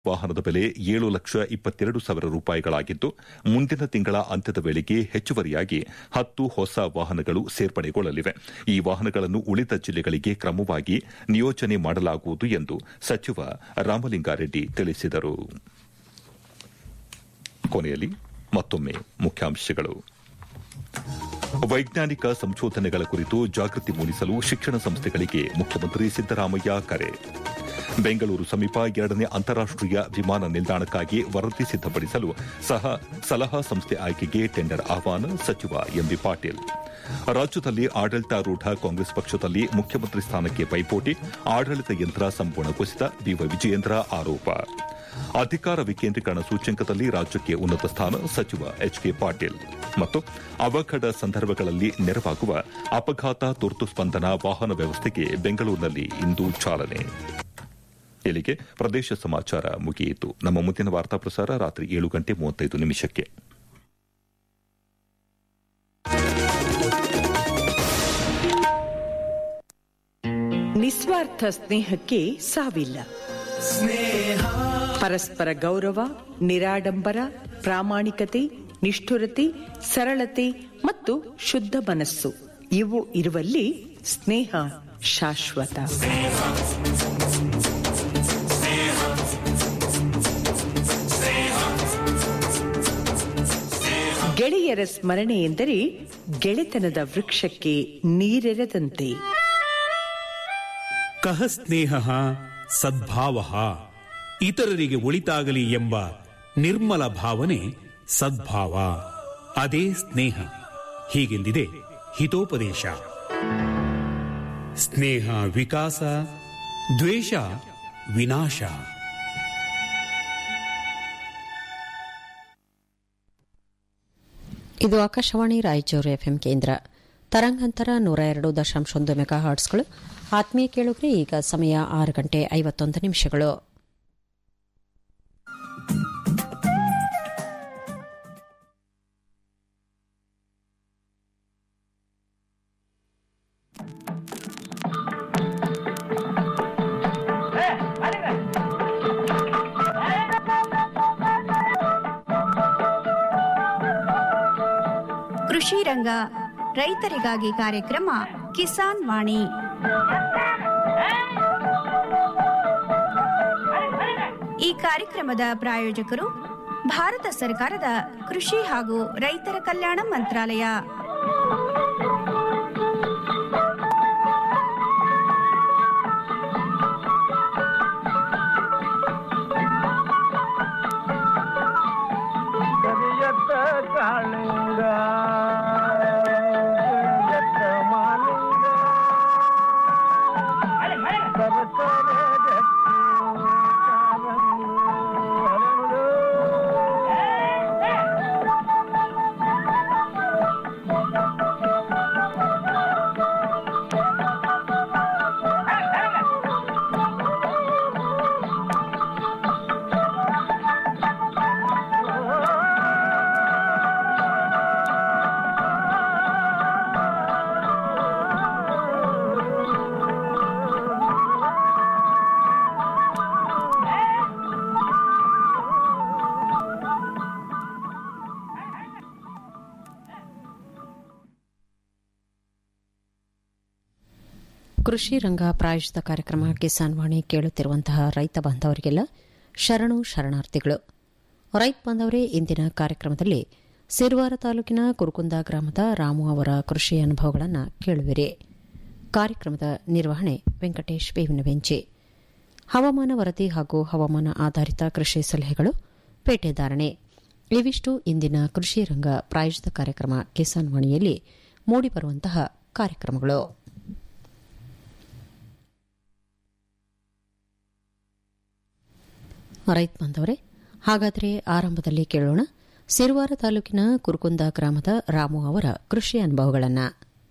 ವಾಹನದ ಬೆಲೆ ಏಳು ಲಕ್ಷ ಇಪ್ಪತ್ತೆರಡು ಸಾವಿರ ರೂಪಾಯಿಗಳಾಗಿದ್ದು ಮುಂದಿನ ತಿಂಗಳ ಅಂತ್ಯದ ವೇಳೆಗೆ ಹೆಚ್ಚುವರಿಯಾಗಿ ಹತ್ತು ಹೊಸ ವಾಹನಗಳು ಸೇರ್ಪಡೆಗೊಳ್ಳಲಿವೆ ಈ ವಾಹನಗಳನ್ನು ಉಳಿದ ಜಿಲ್ಲೆಗಳಿಗೆ ಕ್ರಮವಾಗಿ ನಿಯೋಜನೆ ಮಾಡಲಾಗುವುದು ಎಂದು ಸಚಿವ ರಾಮಲಿಂಗಾರೆಡ್ಡಿ ತಿಳಿಸಿದರು ಕೊನೆಯಲ್ಲಿ ಮತ್ತೊಮ್ಮೆ ಮುಖ್ಯಾಂಶಗಳು ವೈಜ್ಞಾನಿಕ ಸಂಶೋಧನೆಗಳ ಕುರಿತು ಜಾಗೃತಿ ಮೂಡಿಸಲು ಶಿಕ್ಷಣ ಸಂಸ್ಥೆಗಳಿಗೆ ಮುಖ್ಯಮಂತ್ರಿ ಸಿದ್ದರಾಮಯ್ಯ ಕರೆ ಬೆಂಗಳೂರು ಸಮೀಪ ಎರಡನೇ ಅಂತಾರಾಷ್ಟೀಯ ವಿಮಾನ ನಿಲ್ದಾಣಕ್ಕಾಗಿ ವರದಿ ಸಿದ್ದಪಡಿಸಲು ಸಹ ಸಲಹಾ ಸಂಸ್ಥೆ ಆಯ್ಕೆಗೆ ಟೆಂಡರ್ ಆಹ್ವಾನ ಸಚಿವ ಎಂಬಿ ಪಾಟೀಲ್ ರಾಜ್ಯದಲ್ಲಿ ಆಡಳಿತಾರೂಢ ಕಾಂಗ್ರೆಸ್ ಪಕ್ಷದಲ್ಲಿ ಮುಖ್ಯಮಂತ್ರಿ ಸ್ಥಾನಕ್ಕೆ ಪೈಪೋಟಿ ಆಡಳಿತ ಯಂತ್ರ ಸಂಪೂರ್ಣ ಕುಸಿತ ಬಿವೈ ವಿಜಯೇಂದ್ರ ಆರೋಪ ಅಧಿಕಾರ ವಿಕೇಂದ್ರೀಕರಣ ಸೂಚ್ಯಂಕದಲ್ಲಿ ರಾಜ್ಯಕ್ಕೆ ಉನ್ನತ ಸ್ಥಾನ ಸಚಿವ ಎಚ್ಕೆ ಪಾಟೀಲ್ ಮತ್ತು ಅವಘಡ ಸಂದರ್ಭಗಳಲ್ಲಿ ನೆರವಾಗುವ ಅಪಘಾತ ತುರ್ತು ಸ್ಪಂದನ ವಾಹನ ವ್ಯವಸ್ಥೆಗೆ ಬೆಂಗಳೂರಿನಲ್ಲಿ ಇಂದು ಚಾಲನೆ ಇಲ್ಲಿಗೆ ಪ್ರದೇಶ ಸಮಾಚಾರ ಮುಗಿಯಿತು ನಮ್ಮ ಮುಂದಿನ ವಾರ್ತಾ ಪ್ರಸಾರ ರಾತ್ರಿ ಏಳು ಗಂಟೆ ಮೂವತ್ತೈದು ನಿಮಿಷಕ್ಕೆ ನಿಸ್ವಾರ್ಥ ಸ್ನೇಹಕ್ಕೆ ಸಾವಿಲ್ಲ ಪರಸ್ಪರ ಗೌರವ ನಿರಾಡಂಬರ ಪ್ರಾಮಾಣಿಕತೆ ನಿಷ್ಠುರತೆ ಸರಳತೆ ಮತ್ತು ಶುದ್ಧ ಮನಸ್ಸು ಇವು ಇರುವಲ್ಲಿ ಸ್ನೇಹ ಶಾಶ್ವತ ಗೆಳೆಯರ ಸ್ಮರಣೆ ಎಂದರೆ ಗೆಳೆತನದ ವೃಕ್ಷಕ್ಕೆ ನೀರೆರೆದಂತೆ ಕಹ ಸ್ನೇಹ ಸದ್ಭಾವ ಇತರರಿಗೆ ಒಳಿತಾಗಲಿ ಎಂಬ ನಿರ್ಮಲ ಭಾವನೆ ಸದ್ಭಾವ ಅದೇ ಸ್ನೇಹ ಹೀಗೆಂದಿದೆ ಹಿತೋಪದೇಶ ಸ್ನೇಹ ವಿಕಾಸ ದ್ವೇಷ ವಿನಾಶ ಇದು ಆಕಾಶವಾಣಿ ರಾಯಚೂರು ಎಫ್ಎಂ ಕೇಂದ್ರ ತರಂಗಾಂತರ ನೂರ ಎರಡು ದಶಾಂಶ ಒಂದು ಮೆಗಾ ಹಾರ್ಟ್ಸ್ಗಳು ಆತ್ಮೀಯ ಕೇಳುಗರೆ ಈಗ ಸಮಯ ಆರು ಗಂಟೆ ಐವತ್ತೊಂದು ನಿಮಿಷಗಳು ಕೃಷಿ ರಂಗ ರೈತರಿಗಾಗಿ ಕಾರ್ಯಕ್ರಮ ಕಿಸಾನ್ ವಾಣಿ ಈ ಕಾರ್ಯಕ್ರಮದ ಪ್ರಾಯೋಜಕರು ಭಾರತ ಸರ್ಕಾರದ ಕೃಷಿ ಹಾಗೂ ರೈತರ ಕಲ್ಯಾಣ ಮಂತ್ರಾಲಯ ಕರಿಯತ್ತ ಕಾಳಿಂಗ ಕರಿಯತ್ತ ಮಾಲಿಂಗ ಸರಸರ ಗಟ್ಟಿ ಕಾಲಂದು ಹರಳು. ಕೃಷಿ ರಂಗ ಪ್ರಾಯೋಜಿತ ಕಾರ್ಯಕ್ರಮ ಕಿಸಾನ್ ವಾಣಿ ಕೇಳುತ್ತಿರುವಂತಹ ರೈತ ಬಾಂಧವರಿಗೆಲ್ಲ ಶರಣು ಶರಣಾರ್ಥಿಗಳು ರೈತ ಬಾಂಧವರೇ ಇಂದಿನ ಕಾರ್ಯಕ್ರಮದಲ್ಲಿ ಸಿರುವಾರ ತಾಲೂಕಿನ ಕುರುಕುಂದ ಗ್ರಾಮದ ರಾಮು ಅವರ ಕೃಷಿ ಅನುಭವಗಳನ್ನು ಕೇಳುವಿರಿ ಕಾರ್ಯಕ್ರಮದ ನಿರ್ವಹಣೆ ವೆಂಕಟೇಶ್ ಬೇವಿನ ಬೆಂಚಿ ಹವಾಮಾನ ವರದಿ ಹಾಗೂ ಹವಾಮಾನ ಆಧಾರಿತ ಕೃಷಿ ಸಲಹೆಗಳು ಪೇಟೆದಾರಣೆ ಇವಿಷ್ಟು ಇಂದಿನ ಕೃಷಿ ರಂಗ ಪ್ರಾಯೋಜಿತ ಕಾರ್ಯಕ್ರಮ ಕಿಸಾನ್ ವಾಣಿಯಲ್ಲಿ ಮೂಡಿಬರುವಂತಹ ಕಾರ್ಯಕ್ರಮಗಳು ರೈತ ಬಾಂಧವರೇ ಹಾಗಾದರೆ ಆರಂಭದಲ್ಲಿ ಕೇಳೋಣ ಸಿರುವಾರ ತಾಲೂಕಿನ ಕುರುಕುಂದ ಗ್ರಾಮದ ರಾಮು ಅವರ ಕೃಷಿ ಅನುಭವಗಳನ್ನು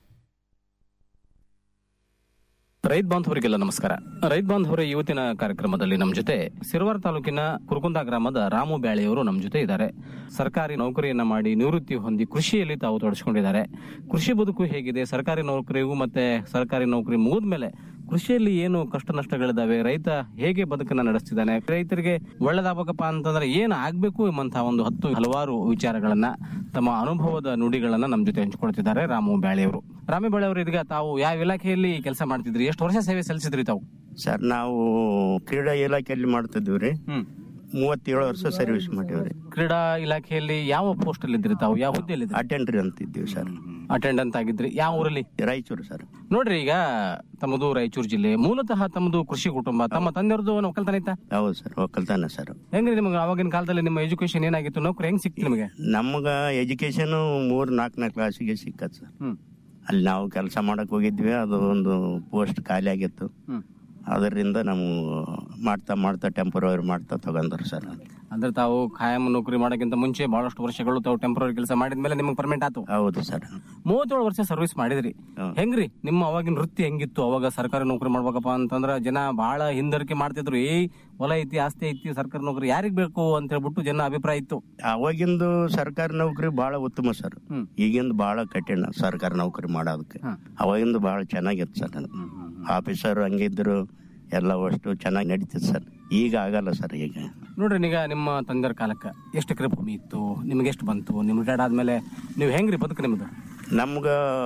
ರೈತ ಬಾಂಧವರಿಗೆಲ್ಲ ನಮಸ್ಕಾರ ರೈತ ಬಾಂಧವರ ಇವತ್ತಿನ ಕಾರ್ಯಕ್ರಮದಲ್ಲಿ ನಮ್ಮ ಜೊತೆ ಸಿರವಾರ ತಾಲೂಕಿನ ಕುರುಕುಂದ ಗ್ರಾಮದ ರಾಮು ಬ್ಯಾಳಿಯವರು ನಮ್ಮ ಜೊತೆ ಇದ್ದಾರೆ ಸರ್ಕಾರಿ ನೌಕರಿಯನ್ನ ಮಾಡಿ ನಿವೃತ್ತಿ ಹೊಂದಿ ಕೃಷಿಯಲ್ಲಿ ತಾವು ತೊಡಗಿಸಿಕೊಂಡಿದ್ದಾರೆ ಕೃಷಿ ಬದುಕು ಹೇಗಿದೆ ಸರ್ಕಾರಿ ನೌಕರಿಗೂ ಮತ್ತೆ ಸರ್ಕಾರಿ ನೌಕರಿ ಮುಗಿದ ಮೇಲೆ ಕೃಷಿಯಲ್ಲಿ ಏನು ಕಷ್ಟ ನಷ್ಟಗಳಿದಾವೆ ರೈತ ಹೇಗೆ ಬದುಕನ್ನ ನಡೆಸ್ತಿದ್ದಾನೆ ರೈತರಿಗೆ ಒಳ್ಳೇದಾಗಬೇಕಪ್ಪ ಅಂತಂದ್ರೆ ಏನು ಆಗ್ಬೇಕು ಎಂಬಂತಹ ಒಂದು ಹತ್ತು ಹಲವಾರು ವಿಚಾರಗಳನ್ನ ತಮ್ಮ ಅನುಭವದ ನುಡಿಗಳನ್ನ ನಮ್ಮ ಜೊತೆ ಹಂಚಿಕೊಳ್ತಿದ್ದಾರೆ ರಾಮು ಬ್ಯಾಳೆಯವರು ರಾಮು ಬ್ಯಾಳೆಯವರು ಇದೀಗ ತಾವು ಯಾವ ಇಲಾಖೆಯಲ್ಲಿ ಕೆಲಸ ಮಾಡ್ತಿದ್ರಿ ಎಷ್ಟು ವರ್ಷ ಸೇವೆ ಸಲ್ಲಿಸಿದ್ರಿ ತಾವು ಸರ್ ನಾವು ಕ್ರೀಡಾ ಇಲಾಖೆಯಲ್ಲಿ ಮಾಡ್ತಿದ್ವಿ ರೀ ಹ್ಮ್ ಮೂವತ್ತೇಳು ವರ್ಷ ಸರ್ವಿಸ್ ಮಾಡಿವ್ರಿ ಕ್ರೀಡಾ ಇಲಾಖೆಯಲ್ಲಿ ಯಾವ ಪೋಸ್ಟ್ ಅಲ್ಲಿ ಇದ್ರಿ ತಾವು ಯಾವ ಹುದ್ದೆಯಲ್ಲಿ ಅಟೆಂಡ್ರಿ ಅಂತಿದ್ದೀವಿ ಸರ್ ಅಟೆಂಡೆಂಟ್ ಆಗಿದ್ರಿ ಯಾವ ಊರಲ್ಲಿ ರಾಯಚೂರು ಸರ್ ನೋಡ್ರಿ ಈಗ ತಮ್ಮದು ರಾಯಚೂರು ಜಿಲ್ಲೆ ಮೂಲತಃ ತಮ್ಮದು ಕೃಷಿ ಕುಟುಂಬ ತಮ್ಮ ತಂದೆಯವ್ರದ್ದು ಒಕ್ಕಲ್ತನ ಐತಾ ಹೌದು ಸರ್ ಒಕ್ಕಲ್ತಾನ ಸರ್ ಹೆಂಗ್ರಿ ನಿಮ್ಗೆ ಅವಾಗಿನ ಕಾಲದಲ್ಲಿ ನಿಮ್ಮ ಎಜುಕೇಶನ್ ಏನಾಗಿತ್ತು ನೌಕರಿ ಹೆಂಗ್ ಸಿಕ್ತು ನಿಮಗೆ ನಮ್ಗ ಎಜುಕೇಶನ್ ಮೂರ್ ನಾಲ್ಕನೇ ಕ್ಲಾಸಿಗೆ ಸಿಕ್ಕತ್ ಸರ್ ಹ್ಮ್ ಅಲ್ಲಿ ನಾವು ಕೆಲಸ ಮಾಡಕ್ ಹೋಗಿದ್ವಿ ಅದು ಒಂದು ಪೋಸ್ಟ್ ಖಾಲಿ ಆಗಿತ್ತು ಹ್ಮ್ ಅದರಿಂದ ನಾವು ಮಾಡ್ತಾ ಮಾಡ್ತಾ ಟೆಂಪರವರಿ ಮಾಡ್ತಾ ತಗೊಂಡ್ರು ಸರ್ ಅಂದ್ರೆ ತಾವು ಖಾಯಂ ನೌಕರಿ ಮಾಡೋಕ್ಕಿಂತ ಮುಂಚೆ ಬಹಳಷ್ಟು ವರ್ಷಗಳು ತಾವು ಟೆಂಪರರಿ ಕೆಲಸ ಮಾಡಿದ್ಮೇಲೆ ನಿಮ್ಗೆ ಪರ್ಮನೆಂಟ್ ಆತು ಹೌದು ಸರ್ ಮೂವತ್ತೇಳು ವರ್ಷ ಸರ್ವಿಸ್ ಮಾಡಿದ್ರಿ ಹ್ಮ್. ಹೆಂಗ್ರಿ ನಿಮ್ಮ ಅವಾಗಿನ ವೃತ್ತಿ ಹೆಂಗಿತ್ತು ಅವಾಗ ಸರ್ಕಾರಿ ನೌಕರಿ ಮಾಡ್ಬೇಕಪ್ಪ ಅಂತಂದ್ರ ಜನ ಬಹಳ ಹಿಂದರಿಕೆ ಮಾಡ್ತಿದ್ರು ಏ ಹೊಲ ಐತಿ ಆಸ್ತಿ ಐತಿ ಸರ್ಕಾರಿ ನೌಕರಿ ಯಾರಿಗ್ ಬೇಕು ಅಂತ ಹೇಳ್ಬಿಟ್ಟು ಜನ ಅಭಿಪ್ರಾಯ ಇತ್ತು ಅವಾಗಿಂದು ಸರ್ಕಾರಿ ನೌಕರಿ ಬಹಳ ಉತ್ತಮ ಸರ್ ಹ್ಮ್. ಈಗಿಂದ ಬಹಳ ಕಠಿಣ ಸರ್ಕಾರಿ ನೌಕರಿ ಮಾಡೋದಕ್ಕೆ ಹಾ. ಅವಾಗಿಂದ ಬಹಳ ಚೆನ್ನಾಗಿತ್ತು ಸರ್ ಆಫೀಸರ್ ಹಂಗಿದ್ರು ಎಲ್ಲ ಅಷ್ಟು ಚೆನ್ನಾಗಿ ನಡೀತಿತ್ತು ಸರ್ ಈಗ ಆಗಲ್ಲ ಸರ್ ಈಗ ನೋಡ್ರಿ ಈಗ ನಿಮ್ಮ ತಂದೆಯ ಕಾಲಕ್ಕೆ ಎಷ್ಟು ಎಕರೆ ಭೂಮಿ ಇತ್ತು ನಿಮ್ಗೆ ಎಷ್ಟು ಬಂತು ನಿಮ್ ರಿಟೈರ್ಡ್ ಆದ್ಮೇಲೆ ನೀವು ಹೆಂಗ್ರಿ ಬದುಕು ನಿಮ್ದು ನಮ್ಗ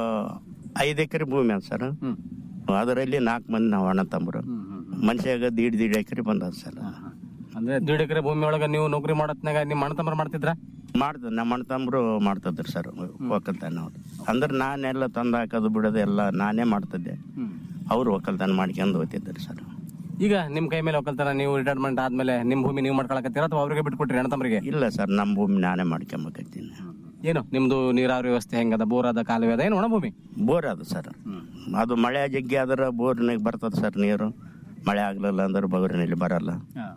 ಐದು ಎಕರೆ ಭೂಮಿ ಅದ ಸರ್ ಹ್ಮ್ ಅದರಲ್ಲಿ ನಾಲ್ಕು ಮಂದಿ ನಾವು ಅಣ್ಣ ತಮ್ಮರು ಮನುಷ್ಯಾಗ ದೀಡ್ ದೀಡ್ ಎಕರೆ ಬಂದದ ಸರ್ ಅಂದ್ರೆ ದೀಡ್ ಎಕರೆ ಭೂಮಿ ಒಳಗ ನೀವು ನೌಕರಿ ಮಾಡತ್ನಾಗ ನಿಮ್ಮ ಅಣ್ಣ ತಮ್ಮರು ಮಾಡ್ತಿದ್ರ ಮಾಡ್ದ ನಮ್ಮ ಅಣ್ಣ ತಮ್ಮರು ಮಾಡ್ತಿದ್ರು ಸರ್ ಒಕ್ಕಲ್ತನ ಅವ್ರು ಅಂದ್ರೆ ನಾನೆಲ್ಲ ತಂದು ಹಾಕೋದು ಬಿಡೋದು ಎಲ್ಲ ನಾನೇ ಮಾಡ್ತಿದ್ದೆ ಅವ್ರು ಒಕ್ಕಲ್ತನ ಮಾಡ್ಕೊಂಡು ಹೋಗ್ತಿದ್ರು ಸರ್ ಈಗ ನಿಮ್ ಕೈ ಮೇಲೆ ಒಕ್ಕಲ್ತನ ನೀವು ರಿಟೈರ್ಮೆಂಟ್ ಆದ್ಮೇಲೆ ನಿಮ್ ಭೂಮಿ ನೀವು ಮಾಡ್ಕೊಳಕತ್ತೀರ ಅಥವಾ ಅವ್ರಿಗೆ ಬಿಟ್ಕೊಟ್ರಿ ಅಣ್ಣ ತಮ್ಮರಿಗೆ ಇಲ್ಲ ಸರ್ ನಮ್ಮ ಭೂಮಿ ನಾನೇ ಮಾಡ್ಕೊಂಬಕತ್ತೀನಿ ಏನು ನಿಮ್ದು ನೀರಾವರಿ ವ್ಯವಸ್ಥೆ ಹೆಂಗದ ಬೋರ್ ಅದ ಕಾಲುವೆ ಅದ ಏನು ಒಣ ಭೂಮಿ ಬೋರ್ ಅದು ಸರ್ ಅದು ಮಳೆ ಜಗ್ಗಿ ಆದ್ರೆ ಬೋರ್ನಾಗ ಬರ್ತದೆ ಸರ್ ನೀರು ಮಳೆ ಆಗ್ಲಿಲ್ಲ ಅಂದ್ರೆ ಬಗರಿನಲ್ಲಿ ಬರಲ್ಲ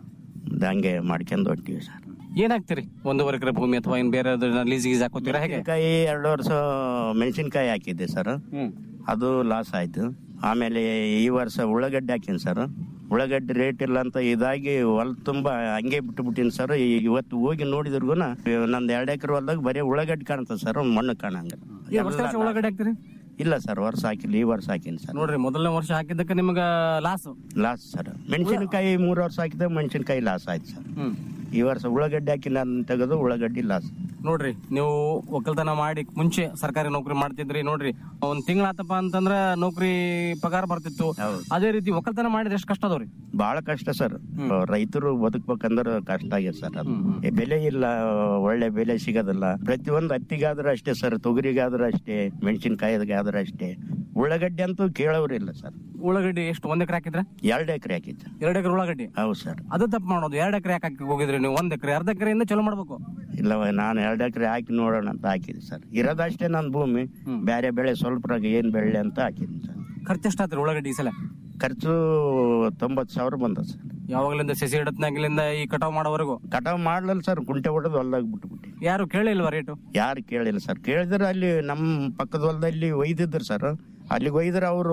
ಅದ್ ಹಂಗೆ ಮಾಡ್ಕೊಂಡು ಹೊಂಟೀವಿ ಸರ್ ಏನಾಗ್ತೀರಿ ಒಂದೂವರೆ ಎಕರೆ ಭೂಮಿ ಅಥವಾ ಇನ್ ಬೇರೆ ಲೀಸ್ ಗೀಸ್ ಹಾಕೋತೀರಾ ಹೇಗೆ ಮೆಣಸಿನ್ಕಾಯಿ ಎರಡು ವರ್ಷ ಮೆಣಸಿನ್ಕಾಯಿ ಹಾಕಿದ್ದೆ ಸರ್ ಹ್ಮ್ ಅದು ಲಾಸ್ ಆಯ್ತು ಆಮೇಲೆ ಈ ವರ್ಷ ಉಳ್ಳಾಗಡ್ಡೆ ಹಾಕಿನಿ ಸರ್ ಉಳ್ಳಾಗಡ್ಡೆ ರೇಟ್ ಇಲ್ಲ ಅಂತ ಇದಾಗಿ ಹೊಲ ತುಂಬಾ ಹಂಗೆ ಬಿಟ್ಟು ಬಿಟ್ಟಿನಿ ಸರ್ ಇವತ್ತು ಹೋಗಿ ನೋಡಿದ್ರಿಗೂ ನಂದು ಎರಡು ಎಕರೆ ಹೊಲ್ದಾಗ ಬರೀ ಉಳ್ಳಾಗಡ್ಡೆ ಕಾಣ್ತದೆ ಸರ್ ಮಣ್ಣು ಕಾಣಂಗ ಈ ವರ್ಷ ವರ್ಷ ಉಳ್ಳಾಗಡ್ಡೆ ಹಾಕ್ತೀರಿ ಇಲ್ಲ ಸರ್ ವರ್ಷ ಹಾಕಿಲ್ಲ ಈ ವರ್ಷ ಹಾಕಿನಿ ಸರ್ ನೋಡ್ರಿ ಮೊದಲನೇ ವರ್ಷ ಹಾಕಿದ್ದಕ್ಕೆ ನಿಮ್ಗ ಲಾಸ್ ಲಾಸ್ ಸರ್ ಮೆಣಸಿನಕಾಯಿ ಮೂರು ವರ್ಷ ಹಾಕಿದೆ ಮೆಣಸಿನಕಾಯಿ ಲಾಸ್ ಆಯ್ತು ಸರ್ ಹ್ಮ್ ಈ ವರ್ಷ ಉಳ್ಳಾಗಡ್ಡೆ ಹಾಕಿ ನಾನು ತೆಗೆದು ಉಳ್ಳಾಗಡ್ಡಿ ಲಾಸ್ ನೋಡ್ರಿ ನೀವು ಒಕ್ಕಲ್ತನ ಮಾಡಿ ಮುಂಚೆ ಸರ್ಕಾರಿ ನೌಕರಿ ಮಾಡ್ತಿದ್ರಿ ನೋಡ್ರಿ ಒಂದ್ ತಿಂಗಳಾತಪ್ಪ ಅಂತಂದ್ರ ನೌಕರಿ ಪಗಾರ ಬರ್ತಿತ್ತು ಹೌದು. ಅದೇ ರೀತಿ ಒಕ್ಕಲ್ತನ ಮಾಡಿದ್ರೆ ಎಷ್ಟು ಕಷ್ಟ ಅದಾವ್ರಿ ಬಹಳ ಕಷ್ಟ ಸರ್ ರೈತರು ಬದುಕ್ಬೇಕಂದ್ರೆ ಕಷ್ಟ ಆಗಿದೆ ಸರ್ ಅದು ಏ, ಬೆಲೆ ಇಲ್ಲ ಒಳ್ಳೆ ಬೆಲೆ ಸಿಗೋದಿಲ್ಲ ಪ್ರತಿಯೊಂದು ಹತ್ತಿಗಾದ್ರೆ ಅಷ್ಟೇ ಸರ್ ತೊಗರಿಗಾದ್ರೆ ಅಷ್ಟೇ ಮೆಣಸಿನಕಾಯಿಗಾದ್ರೆ ಅಷ್ಟೇ ಉಳ್ಳಾಗಡ್ಡೆ ಅಂತೂ ಕೇಳೋರಿಲ್ಲ ಸರ್ ಉಳ್ಳಾಗಡ್ಡಿ ಎಷ್ಟು ಒಂದ್ ಎಕರೆ ಹಾಕಿದ್ರ ಎರಡು ಎಕರೆ ಹಾಕಿದ್ದೆ ಎರಡ್ ಎಕರೆ ಉಳ್ಳಾಗಡ್ಡಿ ಹೌದು ಸರ್ ಅದು ತಪ್ಪು ಮಾಡೋದು ಎರಡ್ ಎಕರೆ ಯಾಕೆ ಹಾಕಿ ಹೋಗಿದ್ರಿ ನೀವು ಒಂದ್ ಎಕರೆ ಅರ್ಧ ಎಕರೆಯಿಂದ ಚಲೋ ಮಾಡ್ಬೇಕು ಇಲ್ಲವ ನಾನು ಎರಡು ಎಕರೆ ಹಾಕಿ ನೋಡೋಣ ಅಂತ ಹಾಕಿದೆ ಸರ್ ಇರೋದಷ್ಟೇ ನನ್ನ ಭೂಮಿ ಬೇರೆ ಬೆಳೆ ಸ್ವಲ್ಪ ಏನ್ ಬೆಳೆ ಅಂತ ಹಾಕಿದ್ದೀನಿ ಸರ್ ಖರ್ಚು ಎಷ್ಟಾತ್ರಿ ಉಳ್ಳಾಗಡ್ಡಿ ಈ ಸಲ ಖರ್ಚು ತೊಂಬತ್ತು ಸಾವಿರ ಬಂದ ಸರ್ ಯಾವಾಗಲಿಂದ ಸಸಿ ಇಡತ್ನಾಗಿಲಿಂದ ಈ ಕಟಾವ್ ಮಾಡೋವರೆಗೂ ಕಟಾವ್ ಮಾಡ್ಲಲ್ಲ ಸರ್ ಕುಂಟೆ ಹೊಡೆದು ಹೊಲ್ದಾಗ ಬಿಟ್ಬಿಟ್ಟು ಯಾರು ಕೇಳಿಲ್ವಾ ರೇಟು ಯಾರು ಕೇಳಿಲ್ಲ ಸರ್ ಕೇಳಿದ್ರೆ ಅಲ್ಲಿ ನಮ್ಮ ಪಕ್ಕದ ಹೊಲದಲ್ಲಿ ಒಯ್ದಿದ್ರು ಸರ್ ಅಲ್ಲಿಗೆ ಒಯ್ದ್ರೆ ಅವರು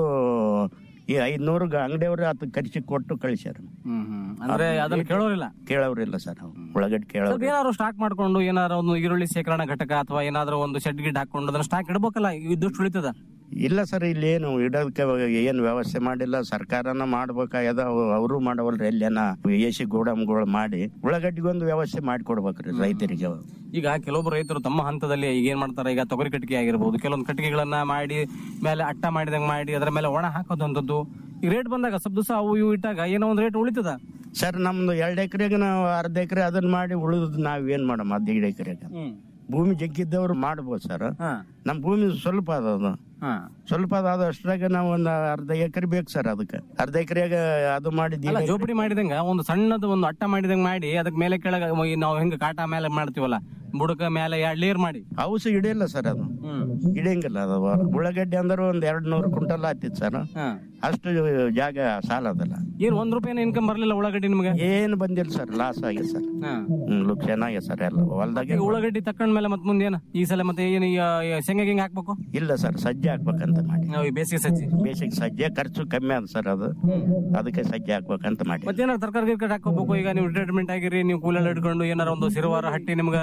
ಈ ಐದ್ನೂರು ಅಂಗಡಿಯವ್ರು ಆತ ಕರ್ಸಿ ಕೊಟ್ಟು ಕಳಿಸ್ಯಾರ ಅಂದ್ರೆ ಅದನ್ನ ಕೇಳೋರಿಲ್ಲ ಕೇಳೋರಿಲ್ಲ ಸರ್ ಒಳಗಡೆ ಕೇಳೋರು ಸ್ವಲ್ಪ ಏನಾದ್ರು ಸ್ಟಾಕ್ ಮಾಡ್ಕೊಂಡು ಏನಾದ್ರು ಒಂದು ಈರುಳ್ಳಿ ಶೇಖರಣಾ ಘಟಕ ಅಥವಾ ಏನಾದ್ರು ಒಂದು ಶೆಡ್ ಗಿಡ್ ಹಾಕೊಂಡು ಅದನ್ನ ಸ್ಟಾಕ್ ಇಡ್ಬೇಕಲ್ಲ ಇದ್ದಷ್ಟು ಉಳಿತದ ಇಲ್ಲ ಸರ್ ಇಲ್ಲಿ ಏನು ಇಡೋದಕ್ಕೆ ಏನು ವ್ಯವಸ್ಥೆ ಮಾಡಿಲ್ಲ ಸರ್ಕಾರನ ಮಾಡ್ಬೇಕಾಗ್ಯದ ಅವರು ಮಾಡವಲ್ರಿ ಎಲ್ಲೇನ ಎ ಸಿ ಗೋಡಂಗಳು ಮಾಡಿ ಉಳ್ಳಾಗಡ್ಡಿಗೊಂದು ವ್ಯವಸ್ಥೆ ಮಾಡಿಕೊಡ್ಬೇಕ್ರಿ ರೈತರಿಗೆ ಈಗ ಕೆಲವೊಬ್ಬರು ರೈತರು ತಮ್ಮ ಹಂತದಲ್ಲಿ ಈಗ ಏನ್ ಮಾಡ್ತಾರೆ ಈಗ ತೊಗರಿ ಕಟ್ಟಿಗೆ ಆಗಿರ್ಬೋದು ಕೆಲವೊಂದು ಕಟ್ಟಿಗೆಗಳನ್ನ ಮಾಡಿ ಮೇಲೆ ಅಟ್ಟ ಮಾಡಿದಂಗ್ ಮಾಡಿ ಅದರ ಮೇಲೆ ಒಣ ಹಾಕೋದಂಥದ್ದು ಈ ರೇಟ್ ಬಂದಾಗ ಸ್ವಲ್ಪ ದಿವಸ ಅವು ಇವು ಇಟ್ಟಾಗ ಏನೋ ಒಂದು ರೇಟ್ ಉಳಿತದ ಸರ್ ನಮ್ದು ಎರಡು ಎಕರೆಗೆ ನಾವು ಅರ್ಧ ಎಕರೆ ಅದನ್ನ ಮಾಡಿ ಉಳಿದ್ ನಾವ್ ಏನ್ ಮಾಡಮ್ಮ ಹದಿನೈದು ಎಕರೆಗೆ ಭೂಮಿ ಜಗ್ಗಿದ್ದವ್ರು ಮಾಡ್ಬೋದು ಸರ್ ಹಾ ನಮ್ಮ ಭೂಮಿ ಸ್ವಲ್ಪ ಅದ ಅದು ಹಾ ಸ್ವಲ್ಪ ಅದ ಅಷ್ಟ್ರಾಗ ನಾವು ಒಂದು ಅರ್ಧ ಎಕರೆ ಬೇಕು ಸರ್ ಅದಕ್ಕೆ ಅರ್ಧ ಎಕರೆಗೆ ಅದು ಮಾಡಿ ಅಲ್ಲ ಜೋಪಡಿ ಮಾಡಿದಂಗ ಒಂದು ಸಣ್ಣದು ಒಂದು ಅಟ್ಟ ಮಾಡಿದಂಗ ಮಾಡಿ ಅದಕ್ಕೆ ಮೇಲೆ ಕೆಳಗ ಈ ನಾವು ಹೆಂಗ ಕಾಟ ಮೇಲೆ ಮಾಡ್ತೀವಲ್ಲ ಬುಡಕ ಮೇಲೆ ಎರಡ್ ಲೇರ್ ಮಾಡಿ ಹೌಸ್ ಹಿಡಿಯಲ್ಲ ಸರ್ ಅದು ಹಿಡಿಯಂಗಿಲ್ಲ ಅದು ಉಳ್ಳಾಗಡ್ಡಿ ಅಂದ್ರೆ ಒಂದ್ ಎರಡ್ ನೂರು ಕ್ವಿಂಟಲ್ ಆಗ್ತಿತ್ತು ಸರ್ ಹಾ. ಅಷ್ಟು ಜಾಗ ಸಾಲದಲ್ಲ ಏನ್ ಒಂದ್ ರೂಪಾಯಿನ ಇನ್ಕಮ್ ಬರ್ಲಿಲ್ಲ ಉಳ್ಳಾಗಡ್ಡಿ ನಿಮ್ಗೆ ಏನು ಬಂದಿಲ್ಲ ಸರ್ ಲಾಸ್ ಆಗಿದೆ ಸರ್ ಹಾ. ಹ್ಮ್ ಲುಕ್ ಚೆನ್ನಾಗಿದೆ ಸರ್ ಎಲ್ಲ ಹೊಲ್ದಾಗೆ ಈಗ ಉಳ್ಳಾಗಡ್ಡಿ ತಕೊಂಡ್ ಮೇಲೆ ಮತ್ತೆ ಮುಂದೆ ಏನ ಈ ಸಲ ಮತ್ತೆ ಏನು ಈ, ಆ, ಶೇಂಗಾ ಗಿಂಗ್ ಹಾಕ್ಬೇಕು ಇಲ್ಲ ಸರ್ ಸಜ್ಜೆ ಹಾಕ್ಬೇಕಂತ ಮಾಡಿ ನಾವು ಈ ಬೇಸಿಗೆ ಸಜ್ಜಿ ಬೇಸಿಕ್ ಸಜ್ಜೆ ಖರ್ಚು ಕಮ್ಮಿ ಅದ ಸರ್ ಅದು ಅದಕ್ಕೆ ಸಜ್ಜೆ ಹಾಕ್ಬೇಕಂತ ಮಾಡಿ ಮತ್ತೇನಾರ ತರಕಾರಿ ಗಿರ್ಕಾರಿ ಹಾಕೋಬೇಕು ಈಗ ನೀವು ರಿಟೈರ್ಮೆಂಟ್ ಆಗಿರಿ ನೀವು ಕೂಲೆಲ್ಲ ಹಿಡ್ಕೊಂಡು ಏನಾರ ಒಂದು ಸಿರುವಾರ ಹಟ್ಟಿ ನಿಮ್ಗೆ ಮಾರ್ಕೆಟ್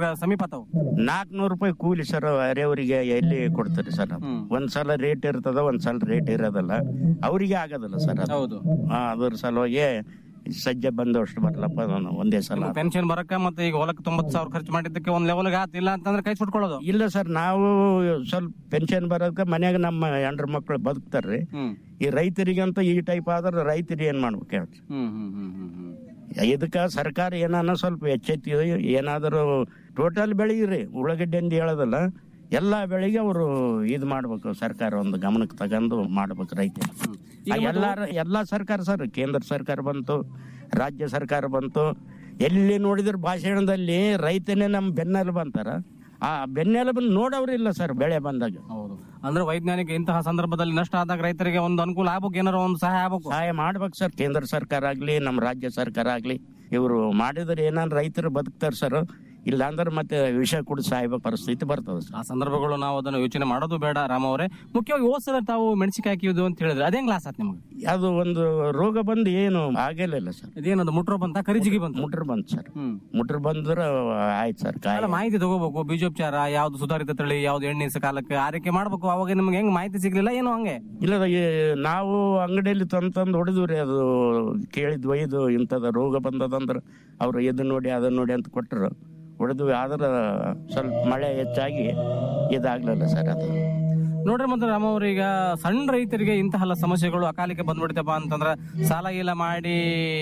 ಕಿಲೋಮೀಟರ್ ಸಮೀಪ ತಾವು ನಾಲ್ಕನೂರು ರೂಪಾಯಿ ಕೂಲಿ ಸರ್ ಅರೆಯವರಿಗೆ ಎಲ್ಲಿ ಕೊಡ್ತಾರೆ ಸರ್ ಅದು? ಒಂದ್ಸಲ ರೇಟ್ ಇರ್ತದ ಒಂದ್ಸಲ ರೇಟ್ ಇರೋದಲ್ಲ ಅವರಿಗೆ ಆಗೋದಿಲ್ಲ ಸರ್ ಅದು. ಹೌದು ಆ, ಅದ್ರ ಸಲುವಾಗಿ ಸಜ್ಜೆ ಬಂದಷ್ಟು ಬರಲಪ್ಪ ನಾನು ಒಂದೇ ಸಲ ಪೆನ್ಷನ್ ಬರಕ ಮತ್ತೆ ಈಗ ಹೊಲಕ್ಕೆ ತೊಂಬತ್ತು ಸಾವಿರ ಖರ್ಚು ಮಾಡಿದ್ದಕ್ಕೆ ಒಂದ್ ಲೆವೆಲ್ ಆತ್ ಇಲ್ಲ ಅಂತಂದ್ರೆ ಕೈ ಸುಟ್ಕೊಳ್ಳೋದು ಇಲ್ಲ ಸರ್ ನಾವು ಸ್ವಲ್ಪ ಪೆನ್ಷನ್ ಬರೋದಕ್ಕೆ ಮನ್ಯಾಗ ನಮ್ಮ ಹೆಂಡ್ರ ಮಕ್ಳು ಬದುಕ್ತಾರ್ರಿ ಹ್ಮ್ ಈ ರೈತರಿಗಂತ ಈ ಟೈಪ್ ಆದ್ರೆ ರೈತರು ಏನ್ ಮಾಡ್ಬೇಕು ಹೇಳ್ರಿ ಹ್ಮ್ ಹ್ಮ್ ಹ್ಮ್ ಹ್ಮ್ ಹ್ಮ್ ಇದಕ್ಕ ಸರ್ಕಾರ ಏನಾನ ಸ್ವಲ್ಪ ಎಚ್ಚೆತ್ತಿ ಏನಾದರೂ ಟೋಟಲ್ ಬೆಳೀರಿ ಉಳ್ಳಾಗಡ್ಡಿ ಅಂತ ಹೇಳೋದಲ್ಲ ಎಲ್ಲಾ ಬೆಳೆಗೆ ಅವರು ಇದು ಮಾಡ್ಬೇಕು ಸರ್ಕಾರ ಒಂದು ಗಮನಕ್ಕೆ ತಗೊಂಡು ಮಾಡ್ಬೇಕು ರೈತ ಎಲ್ಲಾರ ಎಲ್ಲಾ ಸರ್ಕಾರ ಸರ್ ಕೇಂದ್ರ ಸರ್ಕಾರ ಬಂತು ರಾಜ್ಯ ಸರ್ಕಾರ ಬಂತು ಎಲ್ಲಿ ನೋಡಿದ್ರು ಭಾಷಣದಲ್ಲಿ ರೈತನೇ ನಮ್ಮ ಬೆನ್ನೆಲು ಬಂತಾರ ಆ ಬೆನ್ನೆಲುಬು ನೋಡೋರಿಲ್ಲ ಸರ್ ಬೆಳೆ ಬಂದಾಗ ಹೌದು ಅಂದ್ರೆ ವೈಜ್ಞಾನಿಕ ಇಂತಹ ಸಂದರ್ಭದಲ್ಲಿ ನಷ್ಟ ಆದಾಗ ರೈತರಿಗೆ ಒಂದು ಅನುಕೂಲ ಆಗ್ಬೇಕು ಏನಾರ ಒಂದು ಸಹಾಯ ಆಗ್ಬೇಕು ಸಹಾಯ ಮಾಡ್ಬೇಕು ಸರ್ ಕೇಂದ್ರ ಸರ್ಕಾರ ಆಗ್ಲಿ ನಮ್ಮ ರಾಜ್ಯ ಸರ್ಕಾರ ಆಗ್ಲಿ ಇವರು ಮಾಡಿದ್ರೆ ಏನಾದ್ರು ರೈತರು ಬದುಕ್ತಾರ ಸರ್ ಇಲ್ಲ ಅಂದ್ರೆ ಮತ್ತೆ ವಿಷ ಕುಡಿದು ಸಾಯ್ಬೇಕು ಪರಿಸ್ಥಿತಿ ಬರ್ತದೆ ಸರ್ ಆ ಸಂದರ್ಭಗಳು ನಾವು ಅದನ್ನು ಯೋಚನೆ ಮಾಡೋದು ಬೇಡ ರಾಮ ಅವರೇ ಮುಖ್ಯವಾಗಿ ಹೋದ್ಸಲ ತಾವು ಮೆಣಸಿಕಾಯಿ ಹಾಕಿಯೋದು ಅಂತ ಹೇಳಿದ್ರೆ ಅದೇ ಗ್ಲಾಸ್ ಆತ್ ನಿಮಗೆ ಅದು ಒಂದು ರೋಗ ಬಂದು ಏನು ಆಗಿಲ್ಲ ಸರ್ ಇದೇನದು ಮುಟ್ರೋ ಬಂತ ಕರಿಜಿಗಿ ಬಂತು ಮುಟ್ರ್ ಬಂತು ಸರ್ ಹ್ಮ್ ಮುಟ್ರ್ ಬಂದ್ರೆ ಆಯ್ತು ಸರ್ ಅಲ್ಲ ಕಾಯಿ ಮಾಹಿತಿ ತಗೋಬೇಕು ಬೀಜೋಪಚಾರ ಯಾವ್ದು ಸುಧಾರಿತ ತಳಿ ಯಾವ್ದು ಎಣ್ಣೆ ಕಾಲಕ್ಕೆ ಆರೈಕೆ ಮಾಡ್ಬೇಕು ಅವಾಗ ನಿಮ್ಗೆ ಹೆಂಗ್ ಮಾಹಿತಿ ಸಿಗ್ಲಿಲ್ಲ ಏನೋ ಹಂಗೆ ಇಲ್ಲ ಈ ನಾವು ಅಂಗಡಿಯಲ್ಲಿ ತಂದು ತಂದು ಹೊಡೆದ್ವಿ ಅದು ಕೇಳಿದ್ ಒಯ್ದು ಇಂಥದ ರೋಗ ಬಂದದಂದ್ರೆ ಅವ್ರು ಇದನ್ನ ನೋಡಿ ಅದನ್ನ ನೋಡಿ ಅಂತ ಕೊಟ್ಟರು ಹೊಡೆದ್ವಿ ಆದ್ರೆ ಸ್ವಲ್ಪ ಮಳೆ ಹೆಚ್ಚಾಗಿ ಇದಾಗ್ಲಿಲ್ಲ ಸರ್ ಅದು ನೋಡ್ರಿ ಮತ್ತೆ ರಾಮ ಅವ್ರ ಈಗ ಸಣ್ಣ ರೈತರಿಗೆ ಇಂತಹ ಸಮಸ್ಯೆಗಳು ಅಕಾಲಿಕ ಬಂದ್ಬಿಡ್ತಪ್ಪ ಅಂತಂದ್ರ ಸಾಲ ಗೀಲ ಮಾಡಿ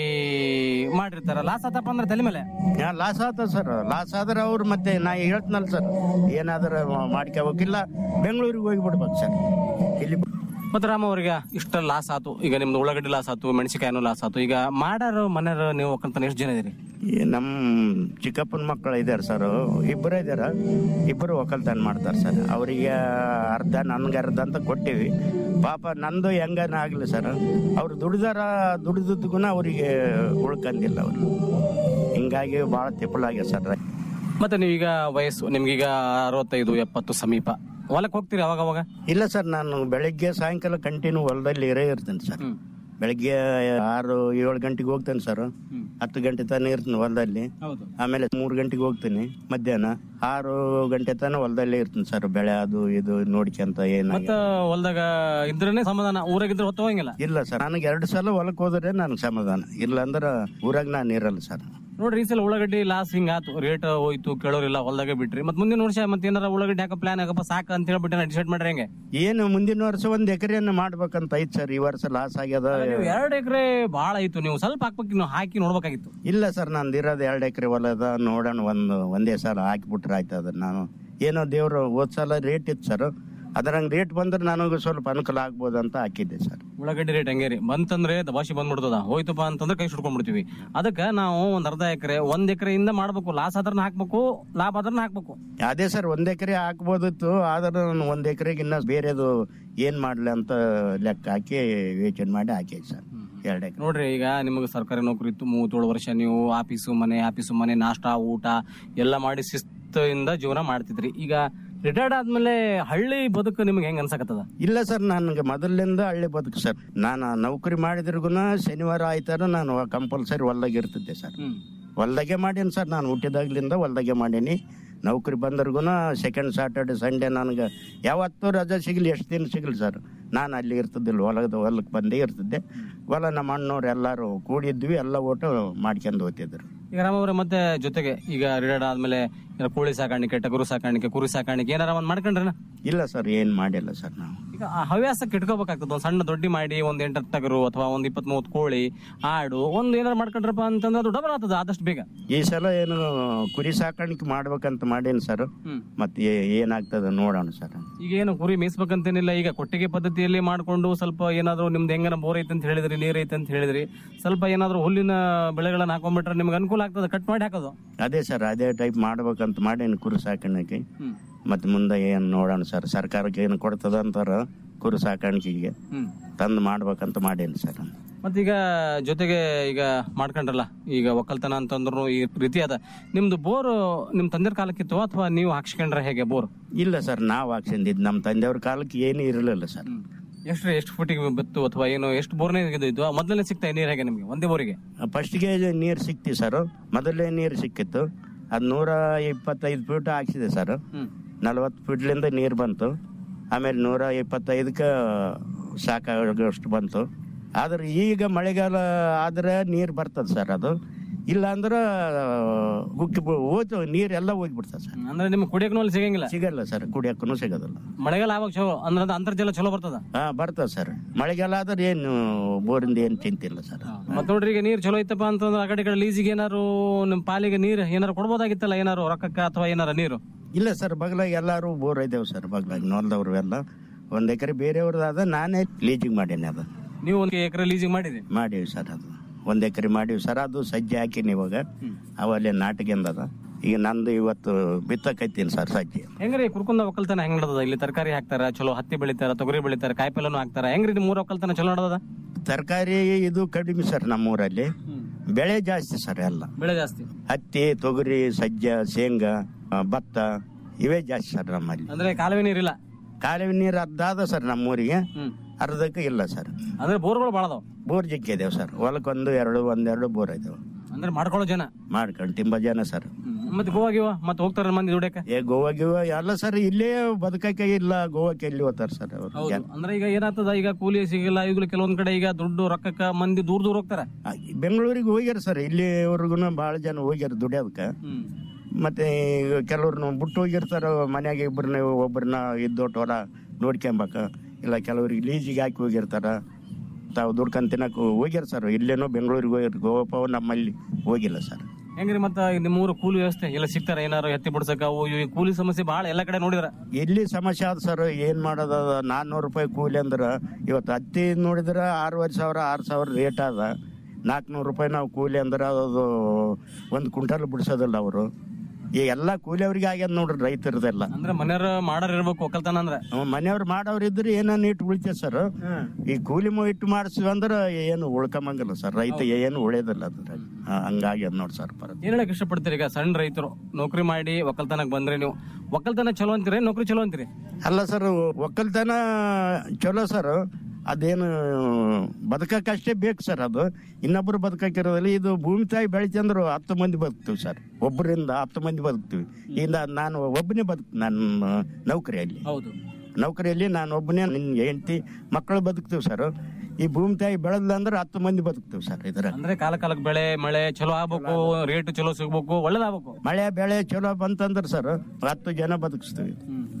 ಮಾಡಿರ್ತಾರ ಲಾಸ್ ಆತಪ್ಪ ಅಂದ್ರೆ ತಲೆ ಮೇಲೆ ಲಾಸ್ ಆತ ಸರ್ ಲಾಸ್ ಆದ್ರೆ ಅವ್ರು ಮತ್ತೆ ನಾ ಹೇಳ್ತೀನಲ್ಲ ಸರ್ ಏನಾದ್ರೆ ಮಾಡ್ಕೋಬೇಕಿಲ್ಲ ಬೆಂಗಳೂರಿಗೆ ಹೋಗಿ ಬಿಡ್ಬೇಕು ಸರ್ ಇಲ್ಲಿ ಮತ್ತೆ ರಾಮ ಅವ್ರಿಗೆ ಇಷ್ಟ ಲಾಸ್ ಆತು ಈಗ ನಿಮ್ದು ಉಳ್ಳಾಗಡ್ಡಿ ಲಾಸ್ ಆತು ಮೆಣಸಿಕಾಯಿನೂ ಲಾಸ್ ಆತು ಈಗ ಮಾಡಾರ ಮನೆಯವರು ನೀವು ಒಕ್ಕಂತ ಎಷ್ಟು ಜನ ಇದೀರಿ ಈ ನಮ್ಮ ಚಿಕ್ಕಪ್ಪನ ಮಕ್ಕಳು ಇದ್ದಾರೆ ಸರ್ ಇಬ್ಬರು ಇದಾರ ಇಬ್ಬರು ಒಕ್ಕಲ್ತನ ಮಾಡ್ತಾರೆ ಸರ್ ಅವರಿಗೆ ಅರ್ಧ ನನ್ಗೆ ಅರ್ಧ ಅಂತ ಕೊಟ್ಟಿವಿ ಪಾಪ ನಂದು ಹೆಂಗನ ಆಗ್ಲಿ ಸರ್ ಅವ್ರು ದುಡಿದಾರ ದುಡಿದಕ್ಕೂ ಅವರಿಗೆ ಉಳ್ಕಂದಿಲ್ಲ ಅವರು ಹಿಂಗಾಗಿ ಭಾಳ ತಿಪ್ಪಲಾಗ್ಯ ಸರ್ ಮತ್ತೆ ನೀವೀಗ ವಯಸ್ಸು ನಿಮ್ಗೀಗ ಅರವತ್ತೈದು ಎಪ್ಪತ್ತು ಸಮೀಪ ಹೊಲಕ್ಕೆ ಹೋಗ್ತೀರಿ ಅವಾಗ ಅವಾಗ ಇಲ್ಲ ಸರ್ ನಾನು ಬೆಳಿಗ್ಗೆ ಸಾಯಂಕಾಲ ಕಂಟಿನ್ಯೂ ಹೊಲದಲ್ಲಿ ಇರೇ ಇರ್ತೀನಿ ಸರ್ ಬೆಳಿಗ್ಗೆ ಆರು ಏಳು ಗಂಟೆಗೆ ಹೋಗ್ತೇನೆ ಸರ್ ಹತ್ತು ಗಂಟೆ ತನಕ ಇರ್ತೀನಿ ಹೊಲದಲ್ಲಿ ಹೌದು ಆಮೇಲೆ ಮೂರು ಗಂಟೆಗೆ ಹೋಗ್ತೀನಿ ಮಧ್ಯಾಹ್ನ ಆರು ಗಂಟೆ ತನಕ ಹೊಲದಲ್ಲೇ ಇರ್ತೀನಿ ಸರ್ ಬೆಳೆ ಅದು ಇದು ನೋಡ್ಕೊಂತ ಏನ ಮತ್ತ ಹೊಲ್ದಾಗ ಇದ್ರೇನೆ ಸಮಾಧಾನ ಊರಾಗಿದ್ರೆ ಹೊತ್ತು ಹೋಗಂಗಿಲ್ಲ ಇಲ್ಲ ಸರ್ ನನಗೆ ಎರಡು ಸಲ ಹೊಲಕ್ಕೆ ಹೋದ್ರೆ ನನಗೆ ಸಮಾಧಾನ ಇಲ್ಲ ಅಂದ್ರೆ ಊರಾಗ ನಾನು ಇರಲ್ಲ ಸರ್ ನೋಡ್ರಿ ಈ ಸಲ ಉಳ್ಳಾಗಡ್ಡಿ ಲಾಸ್ ಹಿಂಗ ಆತು ರೇಟ್ ಹೋಯ್ತು ಕೇಳೋರಿಲ್ಲ ಹೊಲ್ದಾಗ ಬಿಟ್ರಿ ಮತ್ ಮುಂದಿನ ವರ್ಷ ಮತ್ತೆ ಏನಾರ ಉಳ್ಳಾಗಡ್ಡಿ ಹಾಕೋ ಪ್ಲಾನ್ ಆಗಪ್ಪ ಸಾಕ ಅಂತ ಹೇಳ್ಬಿಟ್ಟು ಡಿಸೈಡ್ ಮಾಡ್ರಿ ಹೆಂಗೆ ಏನು ಮುಂದಿನ ವರ್ಷ ಒಂದ್ ಎಕರೆಯನ್ನು ಮಾಡ್ಬೇಕಂತ ಐತ್ ಸರ್ ಈ ವರ್ಷ ಲಾಸ್ ಆಗ್ಯದ ನೀವು ಎರಡ್ ಎಕರೆ ಬಾಳ ಆಯ್ತು ನೀವು ಸ್ವಲ್ಪ ಹಾಕ್ಬೇಕು ನೀವು ಹಾಕಿ ನೋಡ್ಬೇಕಾಗಿತ್ತು ಇಲ್ಲ ಸರ್ ನಂದು ಇರೋದು ಎರಡು ಎಕರೆ ಹೊಲದ ನೋಡೋಣ ಒಂದು ಒಂದೇ ಸಲ ಹಾಕಿಬಿಟ್ರೆ ಆಯ್ತು ಅದನ್ನ ನಾನು ಏನೋ ದೇವ್ರು ಹೋದ್ ಸಲ ರೇಟ್ ಇತ್ತು ಸರ್ ಅದರಂಗ್ ರೇಟ್ ಬಂದ್ರೆ ನನಗೂ ಸ್ವಲ್ಪ ಅನುಕೂಲ ಆಗ್ಬೋದು ಅಂತ ಹಾಕಿದ್ದೆ ಸರ್ ಉಳ್ಳಾಗಡ್ಡಿ ರೇಟ್ ಹಂಗೆ ರೀ ಬಂತಂದ್ರೆ ದವಾಸಿ ಬಂದ್ಬಿಡ್ತದ ಹೋಯ್ತಪ್ಪ ಅಂತಂದ್ರೆ ಕೈ ಸುಟ್ಕೊಂಡ್ಬಿಡ್ತೀವಿ ಅದಕ್ಕೆ ನಾವು ಒಂದ್ ಅರ್ಧ ಎಕರೆ ಒಂದ್ ಎಕರೆಯಿಂದ ಮಾಡ್ಬೇಕು ಲಾಸ್ ಆದ್ರನ್ನ ಹಾಕ್ಬೇಕು ಲಾಭ ಆದ್ರನ್ನ ಹಾಕ್ಬೇಕು ಅದೇ ಸರ್ ಒಂದ್ ಎಕರೆ ಹಾಕ್ಬೋದಿತ್ತು ಆದ್ರೆ ನಾನು ಒಂದ್ ಎಕರೆಗೆ ಇನ್ನ ಬೇರೆದು ಏನ್ ಮಾಡ್ಲಿ ಅಂತ ಲೆಕ್ಕ ಹಾಕಿ ಯೋಚನೆ ಮಾಡಿ ಹಾಕಿದೆ ಸರ್ ಎರಡು ಎಕರೆ ನೋಡ್ರಿ ಈಗ ನಿಮಗೆ ಸರ್ಕಾರಿ ನೌಕರಿ ಇತ್ತು ಮೂವತ್ತೇಳು ವರ್ಷ ನೀವು ಆಫೀಸು ಮನೆ ಆಫೀಸು ಮನೆ ನಾಷ್ಟ ಊಟ ಎಲ್ಲ ಮಾಡಿ ಶಿಸ್ತಿಂದ ಜೀವನ ಮಾಡ್ತಿದ್ರಿ ಈಗ ರಿಟೈರ್ಡ್ ಆದ್ಮೇಲೆ ಹಳ್ಳಿ ಬದುಕು ನಿಮ್ಗೆ ಹೆಂಗ್ ಅನ್ಸಕತ್ತದ ಇಲ್ಲ ಸರ್ ನನಗೆ ಮೊದಲಿಂದ ಹಳ್ಳಿ ಬದುಕು ಸರ್ ನಾನು ನೌಕರಿ ಮಾಡಿದ್ರಿಗುನ ಶನಿವಾರ ಆಯ್ತಾರ ನಾನು ಕಂಪಲ್ಸರಿ ಹೊಲ್ದಾಗ ಇರ್ತಿದ್ದೆ ಸರ್ ಹೊಲ್ದಾಗೆ ಮಾಡೀನಿ ಸರ್ ನಾನು ಹುಟ್ಟಿದಾಗ್ಲಿಂದ ಹೊಲ್ದಾಗೆ ಮಾಡೀನಿ ನೌಕರಿ ಬಂದ್ರಿಗುನ ಸೆಕೆಂಡ್ ಸಾಟರ್ಡೆ ಸಂಡೇ ನನಗೆ ಯಾವತ್ತೂ ರಜೆ ಸಿಗಲಿ ಎಷ್ಟು ದಿನ ಸಿಗಲಿ ಸರ್ ನಾನು ಅಲ್ಲಿ ಇರ್ತಿದ್ದಿಲ್ಲ ಹೊಲದ ಹೊಲಕ್ಕೆ ಬಂದೇ ಇರ್ತಿದ್ದೆ ಹೊಲ ನಮ್ಮ ಅಣ್ಣವ್ರು ಎಲ್ಲರೂ ಕೂಡಿದ್ವಿ ಎಲ್ಲ ಓಟು ಮಾಡ್ಕೊಂಡು ಹೋಗ್ತಿದ್ರು ಈಗ ರಾಮವ್ರೆ ಮತ್ತೆ ಜೊತೆಗೆ ಈಗ ರಿಟೈರ್ಡ್ ಆದ್ಮೇಲೆ ಏನಾರ ಕೋಳಿ ಸಾಕಾಣಿಕೆ ಟಗರು ಸಾಕಾಣಿಕೆ ಕುರಿ ಸಾಕಾಣಿಕೆ ಏನಾರ ಒಂದ್ ಮಾಡ್ಕೊಂಡ್ರೆ ಇಲ್ಲ ಸರ್ ಏನು ಮಾಡಿಲ್ಲ ಸರ್ ನಾವು ಈಗ ಆ ಹವ್ಯಾಸಕ್ಕೆ ಇಟ್ಕೋಬೇಕಾಗ್ತದೆ ಒಂದ್ ಸಣ್ಣ ದೊಡ್ಡಿ ಮಾಡಿ ಒಂದ್ ಎಂಟು ಟಗರು ಅಥವಾ ಒಂದ್ ಇಪ್ಪತ್ ಮೂವತ್ತು ಕೋಳಿ ಆಡು ಒಂದ್ ಏನಾರ ಮಾಡ್ಕೊಂಡ್ರಪ್ಪ ಅಂತಂದ್ರೆ ಅದು ಡಬಲ್ ಆಗ್ತದ ಆದಷ್ಟು ಬೇಗ ಈ ಸಲ ಏನು ಕುರಿ ಸಾಕಾಣಿಕೆ ಮಾಡ್ಬೇಕಂತ ಮಾಡೀನಿ ಸರ್ ಹ್ಮ್. ಮತ್ತೆ ಏನಾಗ್ತದೆ ನೋಡೋಣ ಸರ್ ಈಗ ಏನು ಕುರಿ ಮೇಯಿಸ್ಬೇಕಂತೇನಿಲ್ಲ ಈಗ ಕೊಟ್ಟಿಗೆ ಪದ್ಧತಿಯಲ್ಲಿ ಮಾಡ್ಕೊಂಡು ಸ್ವಲ್ಪ ಏನಾದ್ರು ನಿಮ್ದು ಹೆಂಗನ ಬೋರ್ ಐತೆ ಅಂತ ಹೇಳಿದ್ರಿ ನೀರ್ ಐತೆ ಅಂತ ಹೇಳಿದ್ರಿ ಸ್ವಲ್ಪ ಏನಾದ್ರು ಹುಲ್ಲಿನ ಬೆಳೆಗಳನ್ನ ಹಾಕೊಂಡ್ಬಿಟ್ರೆ ನಿಮ್ಗೆ ಅನುಕೂಲ ಆಗ್ತದೆ ಕಟ್ ಮಾಡಿ ಹಾಕೋದು ಅದೇ ಸರ್ ಅದೇ ಟೈಪ್ ಮಾಡ್ಬೇಕಂತ ಮಾಡೀನಿ ಕುರಿ ಸಾಕಾಣಿಕೆ ಮತ್ತೆ ಮುಂದೆ ಏನು ನೋಡೋಣ ಸರ್ ಸರ್ಕಾರಕ್ಕೆ ಏನು ಕೊಡ್ತದ ಅಂತಾರ ಕುರಿ ಸಾಕಾಣಿಕೆಗೆ ಹ್ಮ್ ತಂದು ಮಾಡ್ಬೇಕಂತ ಮಾಡೀನಿ ಸರ್ ಮತ್ತೀಗ ಜೊತೆಗೆ ಈಗ ಮಾಡ್ಕೊಂಡ್ರಲ್ಲ ಈಗ ಒಕ್ಕಲ್ತನ ಅಂತಂದ್ರು ಈ ರೀತಿ ಅದ ನಿಮ್ದು ಬೋರ್ ನಿಮ್ ತಂದೆಯ ಕಾಲಕ್ಕಿತ್ತು ಅಥವಾ ನೀವು ಹಾಕ್ಸ್ಕೊಂಡ್ರೆ ಹೇಗೆ ಬೋರ್ ಇಲ್ಲ ಸರ್ ನಾವು ಹಾಕ್ಸಿದ್ದು ನಮ್ಮ ತಂದೆಯವ್ರ ಕಾಲಕ್ಕೆ ಏನು ಇರಲಿಲ್ಲ ಸರ್ ಎಷ್ಟು ಎಷ್ಟು ಫುಟಿಗೆ ಬಿತ್ತು ಅಥವಾ ಏನು ಎಷ್ಟು ಬೋರ್ನೇ ಇದ್ದು ಮೊದಲನೇ ಸಿಗ್ತಾ ನೀರ್ ಹೇಗೆ ನಿಮ್ಗೆ ಒಂದೇ ಬೋರಿಗೆ ಫಸ್ಟ್ಗೆ ನೀರು ಸಿಕ್ತಿ ಸರ್ ಮೊದಲೇ ನೀರು ಸಿಕ್ಕಿತ್ತು ಅದು ನೂರ ಇಪ್ಪತ್ತೈದು ಫೀಟ್ ಹಾಕ್ಸಿದೆ ಸರ್ ಹ್ಮ್ ನಲವತ್ತು ಫೀಟ್ಲಿಂದ ನೀರು ಬಂತು ಆಮೇಲೆ ನೂರ ಇಪ್ಪತ್ತೈದಕ್ಕೆ ಸಾಕಾಗೋಷ್ಟು ಬಂತು ಆದ್ರೆ ಈಗ ಮಳೆಗಾಲ ಆದ್ರೆ ನೀರು ಬರ್ತದೆ ಸರ್ ಅದು ಇಲ್ಲ ಅಂದ್ರೆ ಗುಕ್ಕಿ ಬು- ಹೋಯ್ತು ನೀರೆಲ್ಲ ಹೋಗ್ಬಿಡ್ತದೆ ಸರ್ ಅಂದ್ರೆ ನಿಮ್ಗೆ ಕುಡಿಯಕ್ಕೂ ಅಲ್ಲಿ ಸಿಗಂಗಿಲ್ಲ ಸಿಗಲ್ಲ ಸರ್ ಕುಡಿಯೋಕ್ಕೂ ಸಿಗೋದಿಲ್ಲ ಮಳೆಗಾಲ ಆವಾಗ ಚಲೋ ಅಂದ್ರೆ ಅದು ಅಂತರ್ಜಲ ಚಲೋ ಬರ್ತದ ಹಾ ಬರ್ತದೆ ಸರ್ ಮಳೆಗಾಲ ಆದ್ರೆ ಏನು ಬೋರಿಂದ ಏನು ಚಿಂತಿಲ್ಲ ಸರ್ ಮತ್ ನೋಡ್ರಿ ಈಗ ನೀರ್ ಚಲೋ ಐತಪ್ಪ ಅಂತಂದ್ರೆ ಆ ಕಡೆ ಈ ಕಡೆ ಲೀಸಿಗೆ ಏನಾರು ನಿಮ್ ಪಾಲಿಗೆ ನೀರ್ ಏನಾರು ಕೊಡ್ಬೋದಾಗಿತ್ತಲ್ಲ ಏನಾರು ರೊಕ್ಕಕ್ಕ ಅಥವಾ ಏನಾರ ನೀರು ಇಲ್ಲ ಸರ್ ಬಗ್ಲಾಗ ಎಲ್ಲಾರು ಬೋರ್ ಇದ್ದೇವೆ ಸರ್ ಬಗ್ಲಾಗ ನೋಲ್ದವ್ರು ಎಲ್ಲ ಒಂದ್ ಎಕರೆ ಬೇರೆಯವ್ರದ್ದು ನಾನೇ ಲೀಜಿಂಗ್ ಮಾಡೀನಿ ಅದು ನೀವು ಒಂದು ಎಕರೆ ಲೀಸಿಗೆ ಮಾಡಿರಿ ಮಾಡೀವಿ ಸರ್ ಅದು ಒಂದ್ ಎಕರೆ ಮಾಡೀವಿ ಸರ್ ಅದು ಸಜ್ಜೆ ಹಾಕಿನಿ ಇವಾಗ ಅವಲ್ಲೇ ನಾಟಕಿಂದದ ಈಗ ನಂದು ಇವತ್ತು ಬಿತ್ತಕೈತೀನಿ ಸರ್ ಸಜ್ಜೆ ಹೆಂಗ್ರಿ ಕುರ್ಕುಂದ ಒಕ್ಕಲ್ತನ ಹೆಂಗ್ ನಡದ ಇಲ್ಲಿ ತರಕಾರಿ ಹಾಕ್ತಾರ ಚಲೋ ಹತ್ತಿ ಬೆಳಿತಾರ ತೊಗರಿ ಬೆಳಿತಾರ ಕಾಯಿಪಲ್ಲೆನೂ ಹಾಕ್ತಾರ ಹೆಂಗ್ರಿ ಇದು ಮೂರ್ ಒಕ್ಕಲ್ತನ ಚಲೋ ನಡದ ತರಕಾರಿ ಇದು ಕಡಿಮೆ ಸರ್ ನಮ್ಮೂರಲ್ಲಿ ಬೆಳೆ ಜಾಸ್ತಿ ಸರ್ ಎಲ್ಲ ಬೆಳೆ ಜಾಸ್ತಿ ಹತ್ತಿ ತೊಗರಿ ಸಜ್ಜೆ ಶೇಂಗಾ ಆ, ಭತ್ತ ಇವೇ ಜಾಸ್ತಿ ಸರ್ ನಮ್ಮಲ್ಲಿ ಅಂದ್ರೆ ಕಾಲುವೆ ನೀರಿಲ್ಲ ಕಾಲುವೆ ನೀರು ಅರ್ಧಾದ ಸರ್ ನಮ್ಮೂರಿಗೆ ಹ್ಮ್ ಅರ್ಧಕ್ಕೆ ಇಲ್ಲ ಸರ್ ಅಂದ್ರೆ ಬೋರ್ಗಳು ಬಾಳ ಅದಾವ ಬೋರ್ ಜಗ್ಗಿ ಇದಾವೆ ಸರ್ ಹೊಲಕ್ಕೊಂದು ಎರಡು ಒಂದೆರಡು ಬೋರ್ ಇದಾವೆ ಅಂದ್ರೆ ಮಾಡ್ಕೊಳ್ಳೋ ಜನ ಮಾಡ್ಕೊಂಡು ತುಂಬಾ ಜನ ಸರ್ ಮತ್ತೆ ಗೋವಾ ಗಿವಾ ಮತ್ತೆ ಹೋಗ್ತಾರ ಮಂದಿ ದುಡಿಯಕ್ಕೆ ಏ ಗೋವಾ ಗಿವಾ ಎಲ್ಲ ಸರ್ ಇಲ್ಲೇ ಬದುಕಕ್ಕೆ ಇಲ್ಲ ಗೋವಾಕ್ಕೆ ಎಲ್ಲಿ ಹೋಗ್ತಾರೆ ಸರ್ ಅವರು ಹೌದು ಅಂದ್ರೆ ಈಗ ಏನಾಗ್ತದ ಈಗ ಕೂಲಿ ಸಿಗಿಲ್ಲ ಈಗಲೂ ಕೆಲವೊಂದ್ ಕಡೆ ಈಗ ದುಡ್ಡು ರೊಕ್ಕಕ್ಕ ಮಂದಿ ದೂರ ದೂರ ಹೋಗ್ತಾರ ಬೆಂಗಳೂರಿಗೆ ಹೋಗ್ಯಾರ ಸರ್ ಇಲ್ಲಿವರೆಗೂ ಭಾಳ ಜನ ಹೋಗ್ಯಾರ ದುಡಿಯೋದಕ್ಕೆ ಹ್ಮ್ ಮತ್ತೆ ಈಗ ಕೆಲವ್ರನ್ನ ಬಿಟ್ಟು ಹೋಗಿರ್ತಾರ ಮನ್ಯಾಗ ಇಬ್ಬರನ್ನ ಒಬ್ಬರನ್ನ ಇದ್ದೋಟ್ ಹೊಲ ನೋಡ್ಕೊಂಬಕ ಇಲ್ಲ ಕೆಲವ್ರಿಗೆ ಲೀಜಿಗೆ ಹಾಕಿ ಹೋಗಿರ್ತಾರ ತಾವು ದುಡ್ಕೊಂಡ್ ತಿನ್ನಕ್ ಹೋಗ್ಯಾರ ಸರ್ ಇಲ್ಲೇನೋ ಬೆಂಗಳೂರಿಗೆ ಹೋಗಿರ್ ಗೋವಾಪ ನಮ್ಮಲ್ಲಿ ಹೋಗಿಲ್ಲ ಸರ್ ಹೆಂಗ್ರಿ ಮತ್ತ ನಿಮ್ಮ ಊರು ಕೂಲಿ ವ್ಯವಸ್ಥೆ ಎಲ್ಲ ಸಿಗ್ತಾರ ಏನಾರು ಎತ್ತಿ ಬಿಡ್ಸಕ ಅವು ಇವು ಕೂಲಿ ಸಮಸ್ಯೆ ಬಾಳ ಎಲ್ಲಾ ಕಡೆ ನೋಡಿದ್ರ ಎಲ್ಲಿ ಸಮಸ್ಯೆ ಆದ ಸರ್ ಏನ್ ಮಾಡೋದ ನಾನ್ನೂರು ರೂಪಾಯಿ ಕೂಲಿ ಅಂದ್ರ ಇವತ್ತು ಹತ್ತಿ ನೋಡಿದ್ರ ಆರೂವರೆ ಸಾವಿರ ಆರು ಸಾವಿರ ರೇಟ್ ಅದ ನಾಲ್ಕುನೂರು ರೂಪಾಯಿ ನಾವು ಕೂಲಿ ಅಂದ್ರೆ ಅದು ಒಂದು ಕ್ವಿಂಟಲ್ ಬಿಡಿಸೋದಿಲ್ಲ ಅವರು ಈ ಎಲ್ಲ ಕೂಲಿ ಅವ್ರಿಗೆ ಆಗ್ಯದ ನೋಡ್ರಿ ರೈತರದೆಲ್ಲ ಅಂದ್ರೆ ಮನೆಯವ್ರ ಮಾಡಾರ ಇರ್ಬೇಕು ಒಕ್ಕಲ್ತನ ಅಂದ್ರೆ ಮನೆಯವ್ರು ಮಾಡೋರು ಇದ್ರೆ ಏನೋ ನೀಟ್ ಉಳಿತೈತೆ ಸರ್ ಈ ಕೂಲಿ ಮು ಇಟ್ಟು ಮಾಡಿಸ್ವಿ ಅಂದ್ರೆ ಏನು ಉಳ್ಕೊಂಬಂಗಿಲ್ಲ ಸರ್ ರೈತ ಏನು ಉಳಿಯೋದಿಲ್ಲ ಅದ್ರ ಹಂಗಾಗಿ ಅದ್ ನೋಡಿ ಸರ್ ಪರ ಏನ್ ಹೇಳಕ್ ಇಷ್ಟಪಡ್ತೀರಿ ಈಗ ಸಣ್ಣ ರೈತರು ನೌಕರಿ ಮಾಡಿ ಒಕ್ಕಲ್ತನಕ್ ಬಂದ್ರೆ ನೀವು ಒಕ್ಕಲ್ತನ ಚಲೋ ಅಂತೀರಿ ನೌಕರಿ ಚಲೋ ಅಂತೀರಿ ಅಲ್ಲ ಸರ್ ಒಕ್ಕಲ್ತನ ಚಲೋ ಸರ್ ಅದೇನು ಬದುಕಕ್ಕಷ್ಟೇ ಬೇಕು ಸರ್ ಅದು ಇನ್ನೊಬ್ರು ಬದುಕಕ್ಕಿರೋದಿಲ್ಲ ಇದು ಭೂಮಿ ತಾಯಿ ಬೆಳಿತಂದ್ರು ಹತ್ತು ಮಂದಿ ಬದುಕ್ತೀವಿ ಸರ್ ಒಬ್ಬರಿಂದ ಹತ್ತು ಮಂದಿ ಬದುಕ್ತೀವಿ ಈಗ ನಾನು ಒಬ್ಬನೇ ಬದುಕ್ ನನ್ನ ನೌಕರಿಯಲ್ಲಿ ಹೌದು ನೌಕರಿಯಲ್ಲಿ ನಾನು ಒಬ್ಬನೇ ನಿನ್ನ ಹೆಂಡತಿ ಮಕ್ಕಳು ಬದುಕ್ತೀವಿ ಸರ್ ಈ ಭೂಮಿ ತಾಯಿ ಬೆಳೆದ್ಲ ಅಂದ್ರೆ ಹತ್ತು ಮಂದಿ ಬದುಕ್ತೀವಿ ಸರ್ ಇದರ ಅಂದ್ರೆ ಕಾಲ ಕಾಲಕ್ಕೆ ಬೆಳೆ ಮಳೆ ಚಲೋ ಆಗ್ಬೇಕು ರೇಟ್ ಚಲೋ ಸಿಗ್ಬೇಕು ಒಳ್ಳೇದಾಗ್ಬೇಕು ಮಳೆ ಬೆಳೆ ಚಲೋ ಬಂತಂದ್ರೆ ಸರ್ ಹತ್ತು ಜನ ಬದುಕಿಸ್ತೀವಿ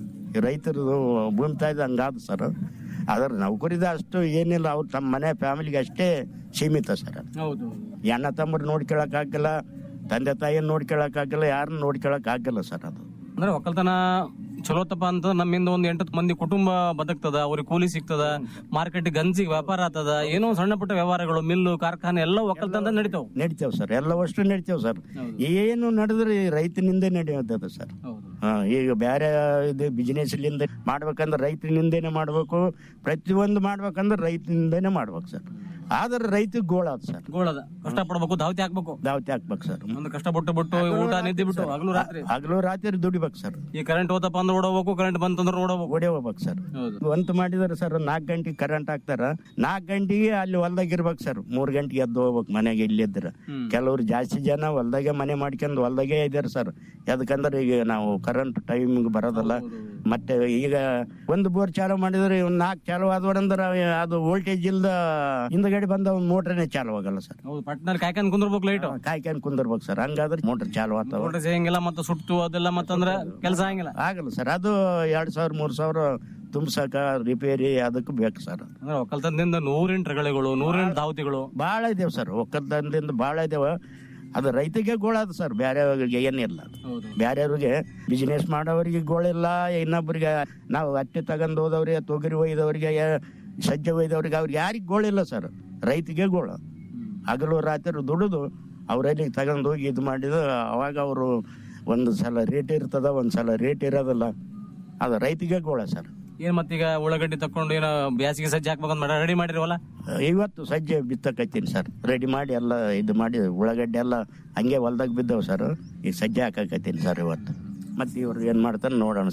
ಈ ರೈತರದು ಭೂಮಿ ತಾಯ್ದು ಹಂಗಾದ ಸರ್ ಅದ್ರ ನೌಕರಿದ ಅಷ್ಟು ಏನಿಲ್ಲ ಅವ್ರು ತಮ್ಮ ಮನೆ ಫ್ಯಾಮಿಲಿಗೆ ಅಷ್ಟೇ ಸೀಮಿತ ಸರ್ ಅದು. ಹೌದು ಈ ಅಣ್ಣ ತಮ್ಮರು ನೋಡ್ಕೊಳಕ್ ಆಗಿಲ್ಲ ತಂದೆ ತಾಯಿಯನ್ನು ನೋಡ್ಕೊಳಕ್ ಆಗಿಲ್ಲ ಯಾರನ್ನ ನೋಡ್ಕೊಳಕ್ ಆಗಿಲ್ಲ ಸರ್ ಅದು ಅಂದ್ರೆ ಒಕ್ಕಲ್ತನ ಚಲೋತಪ್ಪ ಅಂತ ನಮ್ಮಿಂದ ಒಂದ್ ಎಂಟತ್ತು ಮಂದಿ ಕುಟುಂಬ ಬದುಕ್ತದ ಅವ್ರಿಗೆ ಕೂಲಿ ಸಿಗ್ತದ ಮಾರ್ಕೆಟ್ ಗಂಜಿಗೆ ವ್ಯಾಪಾರ ಆಗ್ತದ ಏನೋ ಸಣ್ಣ ಪುಟ್ಟ ವ್ಯವಹಾರಗಳು ಮಿಲ್ಲು ಕಾರ್ಖಾನೆ ಎಲ್ಲ ಒಕ್ಕಲ್ತನ ನಡೀತಾವ ನಡಿತೇವ್ ಸರ್ ಎಲ್ಲ ಅಷ್ಟು ನಡಿತೇವ್ ಸರ್ ಏನು ನಡೆದ್ರೆ ಈ ರೈತನಿಂದ ನಡೆಯೋದದು ಸರ್ ಹಾ, ಈಗ ಬೇರೆ ಇದು ಬಿಸಿನೆಸ್ ಲಿಂದ ಮಾಡ್ಬೇಕಂದ್ರೆ ರೈತನಿಂದೇನೆ ಮಾಡ್ಬೇಕು ಪ್ರತಿಯೊಂದು ಮಾಡ್ಬೇಕಂದ್ರೆ ರೈತನಿಂದನೇ ಮಾಡ್ಬೇಕು ಸರ್ ಆದ್ರೆ ರೈತಗೆ ಗೋಳಾದ ಸರ್ ಗೋಳದ ಕಷ್ಟ ಪಡ್ಬೇಕು ಧಾವತಿ ಹಾಕ್ಬೇಕು ದಾವತಿ ಹಾಕ್ಬೇಕು ಸರ್ ಒಂದು ಕಷ್ಟ ಪಟ್ಟು ಬಿಟ್ಟು ಊಟ ನಿದ್ದೆ ಬಿಟ್ಟು ಹಗಲು ರಾತ್ರಿ ಹಗಲು ರಾತ್ರಿ ದುಡಿಬೇಕು ಸರ್ ಈ ಕರೆಂಟ್ ಹೋತಪ್ಪ ಅಂದ್ರೆ ಓಡೋಗ್ಬೇಕು ಕರೆಂಟ್ ಬಂತಂದ್ರೆ ಓಡೋಗ್ಬೇಕು ಓಡೇ ಹೋಗ್ಬೇಕು ಸರ್ ಹೌದು ಒಂದ್ ಮಾಡಿದಾರೆ ಸರ್ ನಾಲ್ಕು ಗಂಟೆಗೆ ಕರೆಂಟ್ ಹಾಕ್ತಾರ ನಾಲ್ಕು ಗಂಟೆಗೆ ಅಲ್ಲಿ ಹೊಲ್ದಾಗ ಇರ್ಬೇಕು ಸರ್ ಮೂರ್ ಗಂಟೆಗೆ ಎದ್ದು ಹೋಗ್ಬೇಕು ಮನೆಗೆ ಇಲ್ಲಿದ್ರ ಹ್ಮ್. ಕೆಲವ್ರು ಜಾಸ್ತಿ ಜನ ಹೊಲ್ದಾಗೆ ಮನೆ ಮಾಡ್ಕೊಂಡು ಹೊಲ್ದಾಗೆ ಇದಾರೆ ಸರ್ ಯಾಕಂದ್ರೆ ಈಗ ನಾವು ಕರೆಂಟ್ ಟೈಮಿಂಗ್ ಬರೋದಲ್ಲ ಮತ್ತೆ ಈಗ ಒಂದು ಬೋರ್ ಚಾಲು ಮಾಡಿದ್ರೆ ಇವ್ ನಾಲ್ಕು ಚಾಲು ಆದ್ವರಂದ್ರ ಅದು ವೋಲ್ಟೇಜ್ ಇಲ್ದ ಹಿಂದ್ಗಡೆ ಬಂದ ಮೋಟ್ರನೇ ಚಾಲು ಆಗಲ್ಲ ಸರ್ ಹೌದು ಪಟ್ನಲ್ಲಿ ಕಾಯ್ಕೊಂಡ್ ಕುಂದ್ರಬೇಕು ಲೈಟ್ ಕಾಯ್ಕೊಂಡು ಕುಂದಿರ್ಬೇಕು ಸರ್ ಹಂಗಾದ್ರೆ ಮೋಟರ್ ಚಾಲು ಆಗ್ತಾವ ನೋಡ್ರಿ ಸಿಗಂಗಿಲ್ಲ ಮತ್ತೆ ಸುಟ್ಟು ಅದೆಲ್ಲ ಮತ್ತಂದ್ರ ಕೆಲಸ ಆಗಂಗಿಲ್ಲ ಆಗಲ್ಲ ಸರ್ ಅದು ಎರಡ್ ಸಾವಿರ ಮೂರ್ ಸಾವಿರ ತುಂಬಸಕ ರಿಪೇರಿ ಅದಕ್ಕೆ ಬೇಕು ಸರ್ ಅಂದ್ರೆ ಒಕ್ಕಲ್ತನದಿಂದ ನೂರೆಂಟು ರಗಳೆಗಳು ನೂರೆಂಟು ದಾವತಿಗಳು ಭಾಳ ಇದೇವ್ ಸರ್ ಒಕ್ಕಲ್ತನದಿಂದ ಭಾಳ ಇದೇವ ಅದು ರೈತಗೆ ಗೋಳಾದ ಸರ್ ಬೇರೆಯವ್ರಿಗೆ ಏನಿಲ್ಲ ಹೌದು ಬೇರೆಯವ್ರಿಗೆ ಬಿಸಿನೆಸ್ ಮಾಡೋರಿಗೆ ಗೋಳಿಲ್ಲ ಇನ್ನೊಬ್ಬರಿಗೆ ನಾವು ಹತ್ತಿ ತಗೊಂಡ್ ಹೋದವ್ರಿಗೆ ತೊಗರಿ ಒಯ್ದವ್ರಿಗೆ ಸಜ್ಜೆ ಒಯ್ದವ್ರಿಗೆ ಅವ್ರಿಗೆ ಯಾರಿಗೆ ಗೋಳಿಲ್ಲ ಸರ್ ರೈತಿಗೆ ಗೋಳು ಹಗಲು ರಾತ್ರಿ ದುಡಿದು ಅವರಲ್ಲಿ ತಗೊಂಡು ಹೋಗಿ ಇದು ಮಾಡಿದ ಅವಾಗ ಅವರು ಒಂದು ಸಲ ರೇಟ್ ಇರ್ತದ ಒಂದು ಸಲ ರೇಟ್ ಇರೋದಿಲ್ಲ ಅದು ರೈತಿಗೆ ಗೋಳ ಸರ್ ಏನ್ ಮತ್ತೀಗ ಉಳ್ಳಾಗಡ್ಡಿ ತಕೊಂಡು ಏನೋ ಬ್ಯಾಸಿಗೆ ಸಜ್ಜೆ ಹಾಕ್ಬೇಕಂತ ರೆಡಿ ಮಾಡಿರವಲ್ಲ ಇವತ್ತು ಸಜ್ಜೆ ಬಿತ್ತಕತ್ತೀನಿ ಸರ್ ರೆಡಿ ಮಾಡಿ ಎಲ್ಲ ಇದು ಮಾಡಿ ಉಳ್ಳಾಗಡ್ಡೆ ಎಲ್ಲ ಹಂಗೆ ಹೊಲ್ದಾಗ ಬಿದ್ದವು ಸರ್ ಈಗ ಸಜ್ಜೆ ಹಾಕಕತ್ತೀನಿ ಸರ್ ಇವತ್ತು ಮತ್ತೆ ಇವ್ರು ಏನ್ ಮಾಡ್ತಾರೆ ನೋಡೋಣ ಸರ್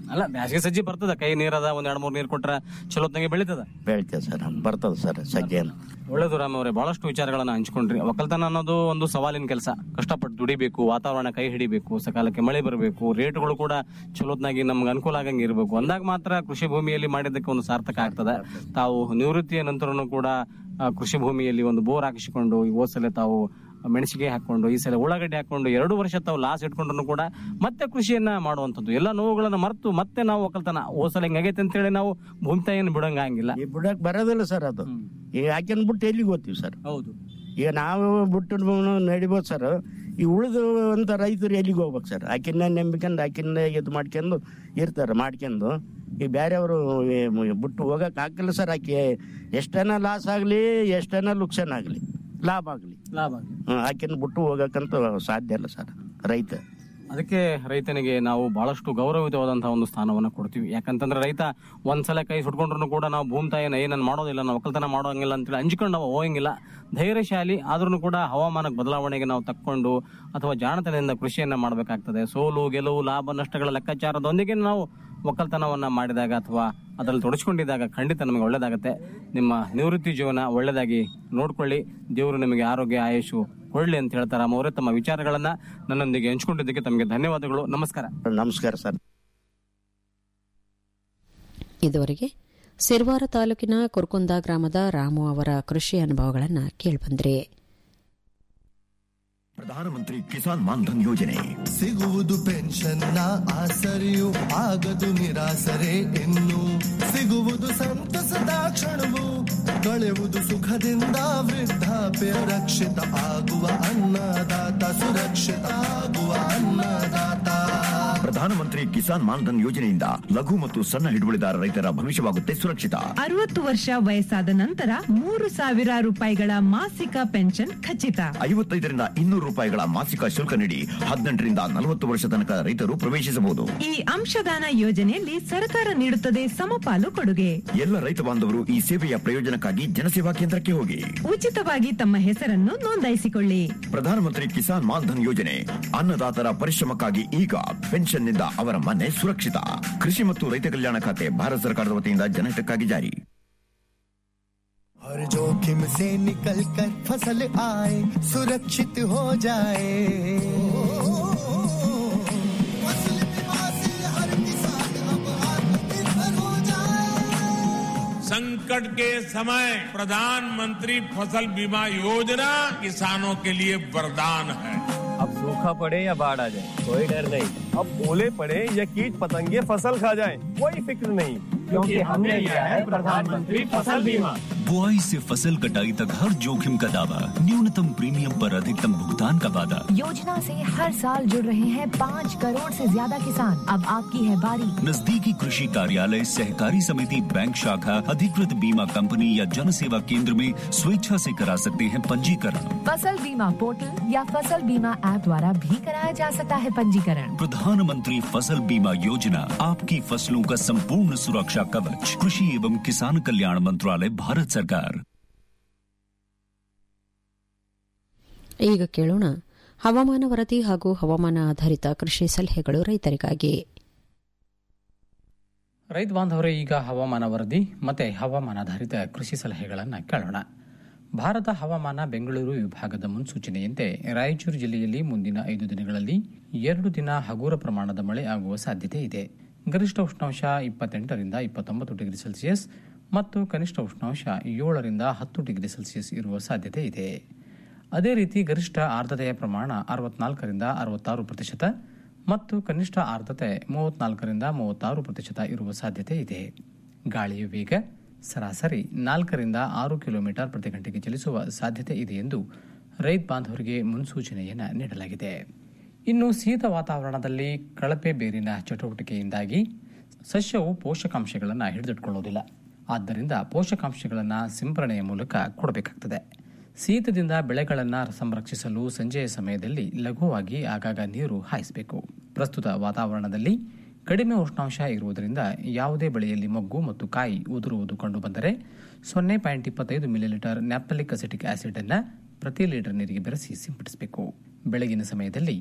ಅಲ್ಲ ಬ್ಯಾಸಿಗೆ ಸಜ್ಜಿ ಬರ್ತದ ಕೈ ನೀರದ ಒಂದ್ ಎರಡ್ ಮೂರ್ ನೀರ್ ಕೊಟ್ರ ಚಲೋತ್ನಾಗೆ ಬೆಳಿತದ ಬೆಳಿತೇವೆ ಸರ್ ಬರ್ತದ ಸರ್ ಸಜ್ಜೆ ಒಳ್ಳೇದು ರಾಮ್ ಅವರೇ ಬಹಳಷ್ಟು ವಿಚಾರಗಳನ್ನ ಹಂಚ್ಕೊಂಡ್ರಿ ಒಕ್ಕಲ್ತನ ಅನ್ನೋದು ಒಂದು ಸವಾಲಿನ ಕೆಲಸ ಕಷ್ಟಪಟ್ಟು ದುಡಿಬೇಕು ವಾತಾವರಣ ಕೈ ಹಿಡಿಬೇಕು ಸಕಾಲಕ್ಕೆ ಮಳೆ ಬರಬೇಕು ರೇಟ್ಗಳು ಕೂಡ ಚಲೋತ್ನಾಗಿ ನಮ್ಗೆ ಅನುಕೂಲ ಆಗಂಗೆ ಇರಬೇಕು ಅಂದಾಗ ಮಾತ್ರ ಕೃಷಿ ಭೂಮಿಯಲ್ಲಿ ಮಾಡಿದ್ದಕ್ಕೆ ಒಂದು ಸಾರ್ಥಕ ಆಗ್ತದೆ ತಾವು ನಿವೃತ್ತಿಯ ನಂತರನೂ ಕೂಡ ಆ, ಕೃಷಿ ಭೂಮಿಯಲ್ಲಿ ಒಂದು ಬೋರ್ ಹಾಕಿಸಿಕೊಂಡು ಈ ಹೋದ್ ಸಲ ತಾವು ಮೆಣಸಿಗೆ ಹಾಕೊಂಡು ಈ ಸಲ ಉಳ್ಳಾಗಡ್ಡೆ ಹಾಕೊಂಡು ಎರಡು ವರ್ಷ ತಾವು ಲಾಸ್ ಇಟ್ಕೊಂಡ್ರು ಕೂಡ ಮತ್ತೆ ಕೃಷಿಯನ್ನ ಮಾಡುವಂಥದ್ದು ಎಲ್ಲ ನೋವುಗಳನ್ನ ಮರೆತು ಮತ್ತೆ ನಾವು ಒಕ್ಕಲ್ತನ ಹೋದ್ ಸಲ ಹಿಂಗಾಗೈತೆ ಅಂತೇಳಿ ನಾವು ಭೂಮಿ ತಾಯಿಯನ್ನು ಬಿಡಂಗ ಹಂಗಿಲ್ಲ ಈ ಬುಡಕ್ ಬರೋದಿಲ್ಲ ಸರ್ ಅದು ಈಗ ಹಾಕ್ಯಂದ್ ಬಿಟ್ಟು ಎಲ್ಲಿಗೆ ಹೋಗ್ತೀವಿ ಸರ್ ಹೌದು ಈಗ ನಾವು ಬಿಟ್ಟು ನಡಿಬೋದು ಸರ್ ಈ ಉಳಿದು ಅಂತ ರೈತರು ಎಲ್ಲಿಗೆ ಹೋಗ್ಬೇಕು ಸರ್ ಆಕಿನ ನಂಬಿಕೊಂಡು ಆಕಿನ ಇದು ಮಾಡ್ಕೊಂಡು ಇರ್ತಾರೆ ಮಾಡ್ಕೊಂಡು ಈ ಬೇರೆಯವರು ಬಿಟ್ಟು ಹೋಗಕ್ ಹಾಕಿಲ್ಲ ಸರ್ ಆಕೆ ಎಷ್ಟನ ಲಾಸ್ ಆಗಲಿ ಎಷ್ಟನ ಲುಕ್ಸಾನ್ ಆಗಲಿ ಲಾಭ ಆಗಲಿ ಲಾಭ ಆಕಿನ ಬಿಟ್ಟು ಹೋಗಕ್ಕಂತೂ ಸಾಧ್ಯ ಇಲ್ಲ ಸರ್ ರೈತ ಅದಕ್ಕೆ ರೈತನಿಗೆ ನಾವು ಬಹಳಷ್ಟು ಗೌರವಯುತವಾದಂತಹ ಒಂದು ಸ್ಥಾನವನ್ನ ಕೊಡ್ತೀವಿ ಯಾಕಂತಂದ್ರೆ ರೈತ ಒಂದ್ಸಲ ಕೈ ಸುಟ್ಕೊಂಡ್ರು ಕೂಡ ನಾವು ಭೂಮಿ ತಾಯಿನ ಏನನ್ನ ಮಾಡೋದಿಲ್ಲ ನಾವು ಒಕ್ಕಲ್ತನ ಮಾಡೋಂಗಿಲ್ಲ ಅಂತೇಳಿ ಹಂಚ್ಕೊಂಡು ನಾವು ಹೋಗಂಗಿಲ್ಲ ಧೈರ್ಯಶಾಲಿ ಆದ್ರೂ ಕೂಡ ಹವಾಮಾನ ಬದಲಾವಣೆಗೆ ನಾವು ತಕ್ಕೊಂಡು ಅಥವಾ ಜಾಣತನದಿಂದ ಕೃಷಿಯನ್ನ ಮಾಡಬೇಕಾಗ್ತದೆ ಸೋಲು ಗೆಲುವು ಲಾಭ ನಷ್ಟಗಳ ಲೆಕ್ಕಾಚಾರದೊಂದಿಗೆ ನಾವು ಒಕ್ಕಲ್ತನವನ್ನ ಮಾಡಿದಾಗ ಅಥವಾ ಅದರಲ್ಲಿ ತೊಡಸ್ಕೊಂಡಿದ್ದಾಗ ಖಂಡಿತ ನಮಗೆ ಒಳ್ಳೇದಾಗತ್ತೆ ನಿಮ್ಮ ನಿವೃತ್ತಿ ಜೀವನ ಒಳ್ಳೇದಾಗಿ ನೋಡ್ಕೊಳ್ಳಿ ದೇವರು ನಿಮಗೆ ಆರೋಗ್ಯ ಆಯುಷು ಕೊಡ್ಲಿ ಅಂತ ಹೇಳ್ತಾರೆ ಅವರೇ ತಮ್ಮ ವಿಚಾರಗಳನ್ನ ನನ್ನೊಂದಿಗೆ ಹಂಚ್ಕೊಂಡಿದ್ದಕ್ಕೆ ತಮಗೆ ಧನ್ಯವಾದಗಳು ನಮಸ್ಕಾರ ನಮಸ್ಕಾರ ಸರ್ ಇದುವರೆಗೆ ಸಿರ್ವಾರ ತಾಲೂಕಿನ ಕುರ್ಕುಂದ ಗ್ರಾಮದ ರಾಮು ಅವರ ಕೃಷಿ ಅನುಭವಗಳನ್ನು ಕೇಳಿಬಂದ್ರಿ ಪ್ರಧಾನಮಂತ್ರಿ ಕಿಸಾನ್ ಮಾನ್ಧನ್ ಯೋಜನೆ ಸಿಗುವುದು ಪೆನ್ಷನ್ನ ಆಸರೆಯು ಆಗದು ನಿರಾಸರೆ ಇನ್ನು ಸಿಗುವುದು ಸಂತಸದ ಕ್ಷಣವು ಕಳೆಯುವುದು ಸುಖದಿಂದ ವೃದ್ಧಾಪ್ಯ ರಕ್ಷಿತ ಆಗುವ ಅನ್ನದಾತ ಸುರಕ್ಷಿತ ಆಗುವ ಅನ್ನದಾತ ಪ್ರಧಾನಮಂತ್ರಿ ಕಿಸಾನ್ ಮಾನ್ಧನ್ ಯೋಜನೆಯಿಂದ ಲಘು ಮತ್ತು ಸಣ್ಣ ಹಿಡುವಳಿದಾರ ರೈತರ ಭವಿಷ್ಯವಾಗುತ್ತೆ ಸುರಕ್ಷಿತ ಅರವತ್ತು ವರ್ಷ ವಯಸ್ಸಾದ ನಂತರ ಮೂರು ಸಾವಿರ ರೂಪಾಯಿಗಳ ಮಾಸಿಕ ಪೆನ್ಷನ್ ಖಚಿತ ಐವತ್ತೈದರಿಂದ ಇನ್ನೂರು ರೂಪಾಯಿಗಳ ಮಾಸಿಕ ಶುಲ್ಕ ನೀಡಿ ಹದಿನೆಂಟರಿಂದ ನಲವತ್ತು ವರ್ಷ ತನಕ ರೈತರು ಪ್ರವೇಶಿಸಬಹುದು ಈ ಅಂಶದಾನ ಯೋಜನೆಯಲ್ಲಿ ಸರ್ಕಾರ ನೀಡುತ್ತದೆ ಸಮಪಾಲು ಕೊಡುಗೆ ಎಲ್ಲ ರೈತ ಬಾಂಧವರು ಈ ಸೇವೆಯ ಪ್ರಯೋಜನಕ್ಕಾಗಿ ಜನಸೇವಾ ಕೇಂದ್ರಕ್ಕೆ ಹೋಗಿ ಉಚಿತವಾಗಿ ತಮ್ಮ ಹೆಸರನ್ನು ನೋಂದಾಯಿಸಿಕೊಳ್ಳಿ ಪ್ರಧಾನಮಂತ್ರಿ ಕಿಸಾನ್ ಮಾನ್ಧನ್ ಯೋಜನೆ ಅನ್ನದಾತರ ಪರಿಶ್ರಮಕ್ಕಾಗಿ ಈಗ ಪೆನ್ಷನ್ನಿಂದ ಅವರ ಮನೆ ಸುರಕ್ಷಿತ ಕೃಷಿ ಮತ್ತು ರೈತ ಕಲ್ಯಾಣ ಖಾತೆ ಭಾರತ ಸರ್ಕಾರದ ವತಿಯಿಂದ ಜನಹಿತಕ್ಕಾಗಿ ಜಾರಿ हर जोखिम से निकल कर फसल आए सुरक्षित हो जाए फसल बीमा से हर किसान अब आत्मनिर्भर हो जाए संकट के समय प्रधानमंत्री फसल बीमा योजना किसानों के लिए वरदान है अब सूखा पड़े या बाढ़ आ जाए कोई डर नहीं अब ओले पड़े या कीट पतंगे फसल खा जाए कोई फिक्र नहीं क्योंकि हमने लिया है प्रधानमंत्री फसल बीमा बुआई से फसल कटाई तक हर जोखिम का दावा न्यूनतम प्रीमियम पर अधिकतम भुगतान का वादा योजना से हर साल जुड़ रहे हैं पाँच करोड़ से ज्यादा किसान अब आपकी है बारी नजदीकी कृषि कार्यालय सहकारी समिति बैंक शाखा अधिकृत बीमा कंपनी या जन सेवा केंद्र में स्वेच्छा से करा सकते हैं पंजीकरण फसल बीमा पोर्टल या फसल बीमा ऐप द्वारा भी कराया जा सकता है पंजीकरण प्रधानमंत्री फसल बीमा योजना आपकी फसलों का संपूर्ण सुरक्षा कवच कृषि एवं किसान कल्याण मंत्रालय भारत सरकार ಈಗ ಕೇಳೋಣ ಹವಾಮಾನ ವರದಿ ಹಾಗೂ ಹವಾಮಾನ ಆಧಾರಿತ ಕೃಷಿ ಸಲಹೆಗಳು ರೈತರಿಗಾಗಿ ರೈತ ಬಾಂಧವರೇ ಈಗ ಹವಾಮಾನ ವರದಿ ಮತ್ತೆ ಹವಾಮಾನಾಧಾರಿತ ಕೃಷಿ ಸಲಹೆಗಳನ್ನು ಕೇಳೋಣ ಭಾರತ ಹವಾಮಾನ ಬೆಂಗಳೂರು ವಿಭಾಗದ ಮುನ್ಸೂಚನೆಯಂತೆ ರಾಯಚೂರು ಜಿಲ್ಲೆಯಲ್ಲಿ ಮುಂದಿನ ಐದು ದಿನಗಳಲ್ಲಿ ಎರಡು ದಿನ ಹಗುರ ಪ್ರಮಾಣದ ಮಳೆ ಆಗುವ ಸಾಧ್ಯತೆ ಇದೆ ಗರಿಷ್ಠ ಉಷ್ಣಾಂಶ ಇಪ್ಪತ್ತೆಂಟರಿಂದ ಇಪ್ಪತ್ತೊಂಬತ್ತು ಡಿಗ್ರಿ ಸೆಲ್ಸಿಯಸ್ ಮತ್ತು ಕನಿಷ್ಠ ಉಷ್ಣಾಂಶ ಏಳರಿಂದ ಹತ್ತು ಡಿಗ್ರಿ ಸೆಲ್ಸಿಯಸ್ ಇರುವ ಸಾಧ್ಯತೆ ಇದೆ ಅದೇ ರೀತಿ ಗರಿಷ್ಠ ಆರ್ದ್ರತೆಯ ಪ್ರಮಾಣ ಅರವತ್ನಾಲ್ಕರಿಂದ ಅರವತ್ತಾರು ಪ್ರತಿಶತ ಮತ್ತು ಕನಿಷ್ಠ ಆರ್ದ್ರತೆ ಮೂವತ್ನಾಲ್ಕರಿಂದ ಮೂವತ್ತಾರು ಪ್ರತಿಶತ ಇರುವ ಸಾಧ್ಯತೆ ಇದೆ ಗಾಳಿಯ ವೇಗ ಸರಾಸರಿ ನಾಲ್ಕರಿಂದ ಆರು ಕಿಲೋಮೀಟರ್ ಪ್ರತಿ ಗಂಟೆಗೆ ಚಲಿಸುವ ಸಾಧ್ಯತೆ ಇದೆ ಎಂದು ರೈತ ಬಾಂಧವರಿಗೆ ಮುನ್ಸೂಚನೆಯನ್ನು ನೀಡಲಾಗಿದೆ ಇನ್ನು ಶೀತ ವಾತಾವರಣದಲ್ಲಿ ಕಳಪೆ ಬೇರಿನ ಚಟುವಟಿಕೆಯಿಂದಾಗಿ ಸಸ್ಯವು ಪೋಷಕಾಂಶಗಳನ್ನು ಹಿಡಿದಿಟ್ಕೊಳ್ಳೋದಿಲ್ಲ ಆದ್ದರಿಂದ ಪೋಷಕಾಂಶಗಳನ್ನು ಸಿಂಪರಣೆಯ ಮೂಲಕ ಕೊಡಬೇಕಾಗ್ತದೆ ಶೀತದಿಂದ ಬೆಳೆಗಳನ್ನು ಸಂರಕ್ಷಿಸಲು ಸಂಜೆಯ ಸಮಯದಲ್ಲಿ ಲಘುವಾಗಿ ಆಗಾಗ ನೀರು ಹಾಯಿಸಬೇಕು ಪ್ರಸ್ತುತ ವಾತಾವರಣದಲ್ಲಿ ಕಡಿಮೆ ಉಷ್ಣಾಂಶ ಇರುವುದರಿಂದ ಯಾವುದೇ ಬೆಳೆಯಲ್ಲಿ ಮೊಗ್ಗು ಮತ್ತು ಕಾಯಿ ಉದುರುವುದು ಕಂಡುಬಂದರೆ ಸೊನ್ನೆ ಪಾಯಿಂಟ್ ಇಪ್ಪತ್ತೈದು ಮಿಲಿಲೀಟರ್ ನ್ಯಾಪ್ತಲಿಕ್ ಅಸಿಟಿಕ್ ಆಸಿಡ್ ಅನ್ನು ಪ್ರತಿ ಲೀಟರ್ ನೀರಿಗೆ ಬೆರೆಸಿ ಸಿಂಪಡಿಸಬೇಕು ಬೆಳಗಿನ ಸಮಯದಲ್ಲಿ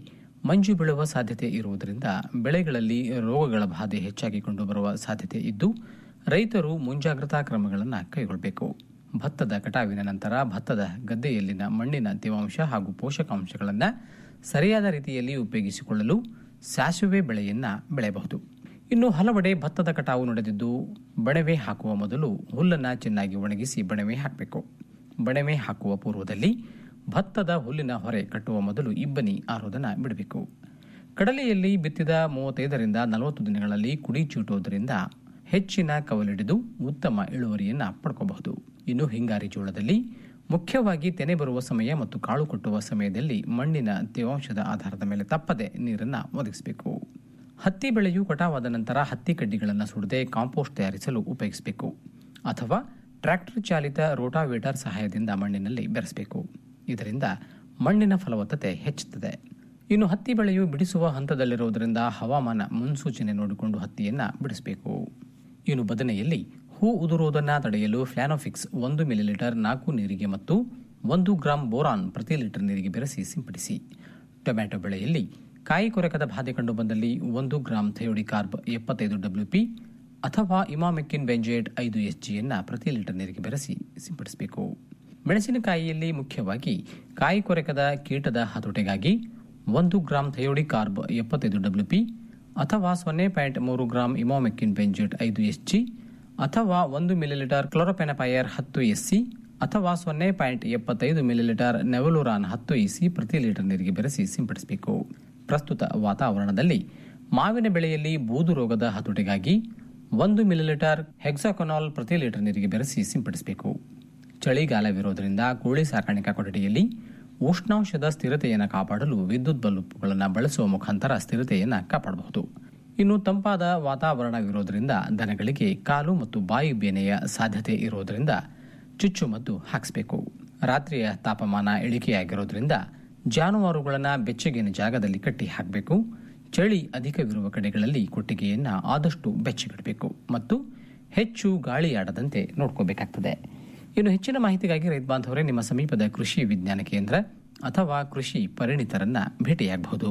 ಮಂಜು ಬೀಳುವ ಸಾಧ್ಯತೆ ಇರುವುದರಿಂದ ಬೆಳೆಗಳಲ್ಲಿ ರೋಗಗಳ ಬಾಧೆ ಹೆಚ್ಚಾಗಿ ಕಂಡುಬರುವ ಸಾಧ್ಯತೆ ಇದ್ದು ರೈತರು ಮುಂಜಾಗ್ರತಾ ಕ್ರಮಗಳನ್ನು ಕೈಗೊಳ್ಳಬೇಕು ಭತ್ತದ ಕಟಾವಿನ ನಂತರ ಭತ್ತದ ಗದ್ದೆಯಲ್ಲಿನ ಮಣ್ಣಿನ ತೇವಾಂಶ ಹಾಗೂ ಪೋಷಕಾಂಶಗಳನ್ನು ಸರಿಯಾದ ರೀತಿಯಲ್ಲಿ ಉಪಯೋಗಿಸಿಕೊಳ್ಳಲು ಸಾಸುವೆ ಬೆಳೆಯನ್ನ ಬೆಳೆಯಬಹುದು ಇನ್ನು ಹಲವೆಡೆ ಭತ್ತದ ಕಟಾವು ನಡೆದಿದ್ದು ಬಣವೆ ಹಾಕುವ ಮೊದಲು ಹುಲ್ಲನ್ನು ಚೆನ್ನಾಗಿ ಒಣಗಿಸಿ ಬಣವೆ ಹಾಕಬೇಕು ಬಣವೆ ಹಾಕುವ ಪೂರ್ವದಲ್ಲಿ ಭತ್ತದ ಹುಲ್ಲಿನ ಹೊರೆ ಕಟ್ಟುವ ಮೊದಲು ಇಬ್ಬನಿ ಆರೋದನ ಬಿಡಬೇಕು ಕಡಲೆಯಲ್ಲಿ ಬಿತ್ತಿದ ಮೂವತ್ತೈದರಿಂದ ನಲವತ್ತು ದಿನಗಳಲ್ಲಿ ಕುಡಿ ಚೂಟುವುದರಿಂದ ಹೆಚ್ಚಿನ ಕವಲಿಡಿದು ಉತ್ತಮ ಇಳುವರಿಯನ್ನ ಪಡ್ಕೋಬಹುದು ಇನ್ನು ಹಿಂಗಾರಿ ಜೋಳದಲ್ಲಿ ಮುಖ್ಯವಾಗಿ ತೆನೆ ಬರುವ ಸಮಯ ಮತ್ತು ಕಾಳು ಕಟ್ಟುವ ಸಮಯದಲ್ಲಿ ಮಣ್ಣಿನ ತೇವಾಂಶದ ಆಧಾರದ ಮೇಲೆ ತಪ್ಪದೆ ನೀರನ್ನು ಒದಗಿಸಬೇಕು ಹತ್ತಿ ಬೆಳೆಯು ಕಟಾವಾದ ನಂತರ ಹತ್ತಿ ಕಡ್ಡಿಗಳನ್ನು ಸುಡದೆ ಕಾಂಪೋಸ್ಟ್ ತಯಾರಿಸಲು ಉಪಯೋಗಿಸಬೇಕು ಅಥವಾ ಟ್ರ್ಯಾಕ್ಟರ್ ಚಾಲಿತ ರೋಟಾವೇಟರ್ ಸಹಾಯದಿಂದ ಮಣ್ಣಿನಲ್ಲಿ ಬೆರೆಸಬೇಕು ಇದರಿಂದ ಮಣ್ಣಿನ ಫಲವತ್ತತೆ ಹೆಚ್ಚುತ್ತದೆ ಇನ್ನು ಹತ್ತಿ ಬೆಳೆಯು ಬಿಡಿಸುವ ಹಂತದಲ್ಲಿರುವುದರಿಂದ ಹವಾಮಾನ ಮುನ್ಸೂಚನೆ ನೋಡಿಕೊಂಡು ಹತ್ತಿಯನ್ನ ಬಿಡಿಸಬೇಕು ಇನ್ನು ಬದನೆಯಲ್ಲಿ ಹೂ ಉದುರುವುದನ್ನು ತಡೆಯಲು ಫ್ಲಾನೋಫಿಕ್ಸ್ ಒಂದು ಮಿಲಿಲೀಟರ್ ನಾಲ್ಕು ನೀರಿಗೆ ಮತ್ತು ಒಂದು ಗ್ರಾಂ ಬೋರಾನ್ ಪ್ರತಿ ಲೀಟರ್ ನೀರಿಗೆ ಬೆರೆಸಿ ಸಿಂಪಡಿಸಿ ಟೊಮ್ಯಾಟೊ ಬೆಳೆಯಲ್ಲಿ ಕಾಯಿ ಕೊರಕದ ಬಾಧೆ ಕಂಡುಬಂದಲ್ಲಿ ಒಂದು ಗ್ರಾಂ ಥಯೋಡಿಕಾರ್ಬ್ ಎಪ್ಪತ್ತೈದು ಡಬ್ಲ್ಯೂಪಿ ಅಥವಾ ಇಮಾಮೆಕ್ಕಿನ್ ಬೆಂಜೇಟ್ ಐದು ಎಸ್ ಜಿಯನ್ನು ಪ್ರತಿ ಲೀಟರ್ ನೀರಿಗೆ ಬೆರೆಸಿ ಸಿಂಪಡಿಸಬೇಕು ಮೆಣಸಿನಕಾಯಿಯಲ್ಲಿ ಮುಖ್ಯವಾಗಿ ಕಾಯಿ ಕೊರಕದ ಕೀಟದ ಹತೋಟಿಗಾಗಿ ಒಂದು ಗ್ರಾಂ ಥಯೋಡಿಕಾರ್ಬ್ ಎಪ್ಪತ್ತೈದು ಡಬ್ಲ್ಯೂಪಿ ಅಥವಾ ಸೊನ್ನೆ ಪಾಯಿಂಟ್ ಮೂರು ಗ್ರಾಂ ಇಮಾಮೆಕ್ಕಿನ್ ಬೆಂಜೇಟ್ ಐದು ಎಸ್ ಜಿ ಅಥವಾ ಒಂದು ಮಿಲಿಲೀಟರ್ ಕ್ಲೋರೋಪೆನಪೈಯರ್ ಹತ್ತು ಎಸ್ಸಿ ಅಥವಾ ಸೊನ್ನೆ ಪಾಯಿಂಟ್ ಎಪ್ಪತ್ತೈದು ಮಿಲಿಲೀಟರ್ ನೆವಲುರಾನ್ ಹತ್ತು ಇಸಿ ಪ್ರತಿ ಲೀಟರ್ ನೀರಿಗೆ ಬೆರೆಸಿ ಸಿಂಪಡಿಸಬೇಕು ಪ್ರಸ್ತುತ ವಾತಾವರಣದಲ್ಲಿ ಮಾವಿನ ಬೆಳೆಯಲ್ಲಿ ಬೂದು ರೋಗದ ಹತೋಟಿಗಾಗಿ ಒಂದು ಮಿಲಿಲೀಟರ್ ಹೆಕ್ಸಾಕೊನಾಲ್ ಪ್ರತಿ ಲೀಟರ್ ನೀರಿಗೆ ಬೆರೆಸಿ ಸಿಂಪಡಿಸಬೇಕು ಚಳಿಗಾಲವಿರೋದರಿಂದ ಕೋಳಿ ಸಾಕಾಣಿಕಾ ಕೊಠಡಿಯಲ್ಲಿ ಉಷ್ಣಾಂಶದ ಸ್ಥಿರತೆಯನ್ನು ಕಾಪಾಡಲು ವಿದ್ಯುತ್ ಬಲ್ಬುಗಳನ್ನು ಬಳಸುವ ಮುಖಾಂತರ ಸ್ಥಿರತೆಯನ್ನು ಕಾಪಾಡಬಹುದು ಇನ್ನು ತಂಪಾದ ವಾತಾವರಣವಿರೋದರಿಂದ ದನಗಳಿಗೆ ಕಾಲು ಮತ್ತು ಬಾಯಿ ಬೇನೆಯ ಸಾಧ್ಯತೆ ಇರೋದರಿಂದ ಚುಚ್ಚುಮದ್ದು ಹಾಕಿಸಬೇಕು ರಾತ್ರಿಯ ತಾಪಮಾನ ಇಳಿಕೆಯಾಗಿರೋದ್ರಿಂದ ಜಾನುವಾರುಗಳನ್ನು ಬೆಚ್ಚಗಿನ ಜಾಗದಲ್ಲಿ ಕಟ್ಟಿ ಹಾಕಬೇಕು ಚಳಿ ಅಧಿಕವಿರುವ ಕಡೆಗಳಲ್ಲಿ ಕೊಟ್ಟಿಗೆಯನ್ನು ಆದಷ್ಟು ಬೆಚ್ಚಗಿಡಬೇಕು ಮತ್ತು ಹೆಚ್ಚು ಗಾಳಿಯಾಡದಂತೆ ನೋಡ್ಕೋಬೇಕಾಗ್ತದೆ ಇನ್ನು ಹೆಚ್ಚಿನ ಮಾಹಿತಿಗಾಗಿ ರೈತ ಬಾಂಧವರೇ ನಿಮ್ಮ ಸಮೀಪದ ಕೃಷಿ ವಿಜ್ಞಾನ ಕೇಂದ್ರ ಅಥವಾ ಕೃಷಿ ಪರಿಣಿತರನ್ನ ಭೇಟಿಯಾಗಬಹುದು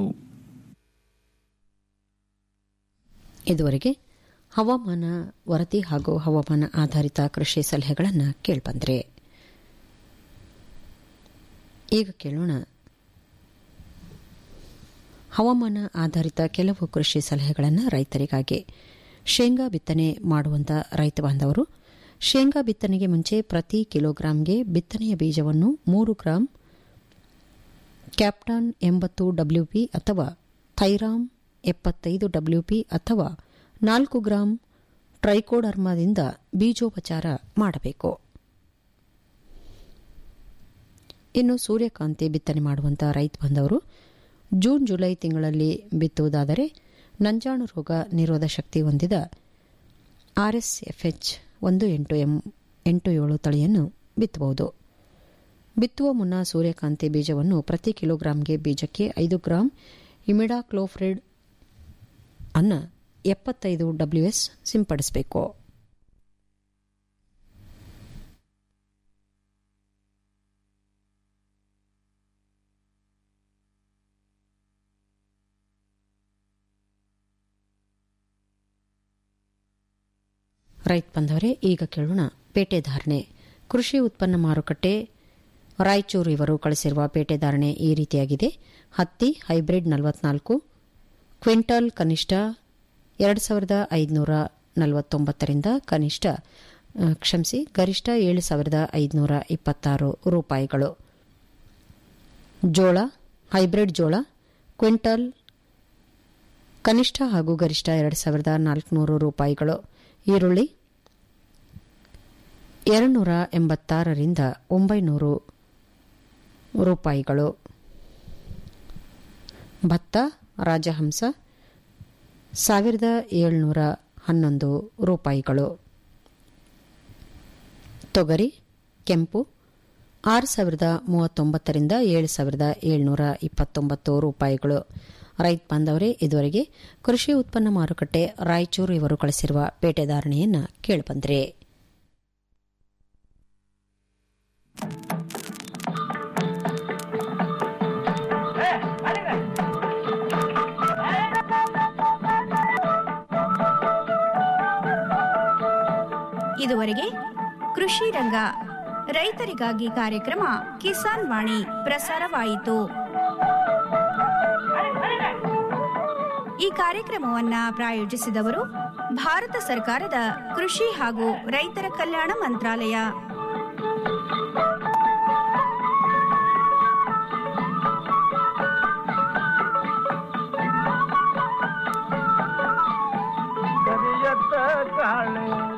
ಇದುವರೆಗೆ ಹವಾಮಾನ ವರದಿ ಹಾಗೂ ಹವಾಮಾನ ಆಧಾರಿತ ಕೃಷಿ ಸಲಹೆಗಳನ್ನು ಕೇಳ್ಬಂದ್ರೆ ಈಗ ಕೇಳೋಣ ಹವಾಮಾನ ಆಧಾರಿತ ಕೆಲವು ಕೃಷಿ ಸಲಹೆಗಳನ್ನು ರೈತರಿಗಾಗಿ ಶೇಂಗಾ ಬಿತ್ತನೆ ಮಾಡುವಂತ ರೈತ ಬಾಂಧವರು ಶೇಂಗಾ ಬಿತ್ತನೆಗೆ ಮುಂಚೆ ಪ್ರತಿ ಕಿಲೋಗ್ರಾಂಗೆ ಬಿತ್ತನೆಯ ಬೀಜವನ್ನು ಮೂರು ಗ್ರಾಂ ಕ್ಯಾಪ್ಟಾನ್ ಎಂಬತ್ತು ಡಬ್ಲ್ಯೂಪಿ ಅಥವಾ ಥೈರಾಮ್ ಎಪ್ಪತ್ತೈದು ಡಬ್ಲ್ಯೂಪಿ ಅಥವಾ ನಾಲ್ಕು ಗ್ರಾಂ ಟ್ರೈಕೋಡರ್ಮಾದಿಂದ ಬೀಜೋಪಚಾರ ಮಾಡಬೇಕು ಇನ್ನು ಸೂರ್ಯಕಾಂತಿ ಬಿತ್ತನೆ ಮಾಡುವಂತಹ ರೈತ ಬಂದವರು ಜೂನ್ ಜುಲೈ ತಿಂಗಳಲ್ಲಿ ಬಿತ್ತುವುದಾದರೆ ನಂಜಾಣು ರೋಗ ನಿರೋಧ ಶಕ್ತಿ ಹೊಂದಿದ ಆರ್ಎಸ್ಎಫ್ಎಚ್ ಒಂದು ಎಂಟು ಎಂ ಎಂಟು ಏಳು ತಳಿಯನ್ನು ಬಿತ್ತಬಹುದು ಬಿತ್ತುವ ಮುನ್ನ ಸೂರ್ಯಕಾಂತಿ ಬೀಜವನ್ನು ಪ್ರತಿ ಕಿಲೋಗ್ರಾಂಗೆ ಬೀಜಕ್ಕೆ ಐದು ಗ್ರಾಂ ಇಮಿಡಾಕ್ಲೋಫ್ರಿಡ್ ಅನ್ನ ಎಪ್ಪತ್ತೈದು ಡಬ್ಲ್ಯೂಎಸ್ ಸಿಂಪಡಿಸಬೇಕು ರೈತ ಬಂದವರೇ ಈಗ ಕೇಳೋಣ ಪೇಟೆ ಧಾರಣೆ ಕೃಷಿ ಉತ್ಪನ್ನ ಮಾರುಕಟ್ಟೆ ರಾಯಚೂರು ಇವರು ಕಳಿಸಿರುವ ಪೇಟೆ ಧಾರಣೆ ಈ ರೀತಿಯಾಗಿದೆ ಹತ್ತಿ ಹೈಬ್ರಿಡ್ ನಲವತ್ನಾಲ್ಕು ಕ್ವಿಂಟಲ್ ಕನಿಷ್ಠ ಎರಡು ಸಾವಿರದ ಐದುನೂರ ನಲವತ್ತೊಂಬತ್ತರಿಂದ ಕನಿಷ್ಠ ಕ್ಷಮಿಸಿ ಗರಿಷ್ಠ ಏಳು ಸಾವಿರದ ಐದುನೂರ ಇಪ್ಪತ್ತಾರು ರೂಪಾಯಿಗಳು ಜೋಳ ಹೈಬ್ರಿಡ್ ಜೋಳ ಕ್ವಿಂಟಲ್ ಕನಿಷ್ಠ ಹಾಗೂ ಗರಿಷ್ಠ ಎರಡು ಸಾವಿರದ ನಾಲ್ಕುನೂರು ರೂಪಾಯಿಗಳು ಈರುಳ್ಳಿ ಎರಡುನೂರ ಎಂಬತ್ತಾರರಿಂದ ಒಂಬೈನೂರು ರೂಪಾಯಿಗಳು ಭತ್ತ ರಾಜಹಂಸ ಸಾವಿರದ ಏಳ್ನೂರ ಹನ್ನೊಂದು ರೂಪಾಯಿಗಳು ತೊಗರಿ ಕೆಂಪು ಆರು ಸಾವಿರದ ಮೂವತ್ತೊಂಬತ್ತರಿಂದ ಏಳು ಸಾವಿರದ ಏಳ್ನೂರ ಇಪ್ಪತ್ತೊಂಬತ್ತು ರೂಪಾಯಿಗಳು ರೈತ ಬಾಂಧವರೇ ಇದುವರೆಗೆ ಕೃಷಿ ಉತ್ಪನ್ನ ಮಾರುಕಟ್ಟೆ ರಾಯಚೂರು ಇವರು ಕಳಿಸಿರುವ ಪೇಟೆ ಧಾರಣೆಯನ್ನು ಕೇಳಿಬಂದ್ರೆ ಇದುವರೆಗೆ ಕೃಷಿ ರಂಗ ರೈತರಿಗಾಗಿ ಕಾರ್ಯಕ್ರಮ ಕಿಸಾನ್ ವಾಣಿ ಪ್ರಸಾರವಾಯಿತು ಈ ಕಾರ್ಯಕ್ರಮವನ್ನ ಪ್ರಾಯೋಜಿಸಿದವರು ಭಾರತ ಸರ್ಕಾರದ ಕೃಷಿ ಹಾಗೂ ರೈತರ ಕಲ್ಯಾಣ ಮಂತ್ರಾಲಯ ಕರಿಯತ್ತ ಕಾಳಿಂಗ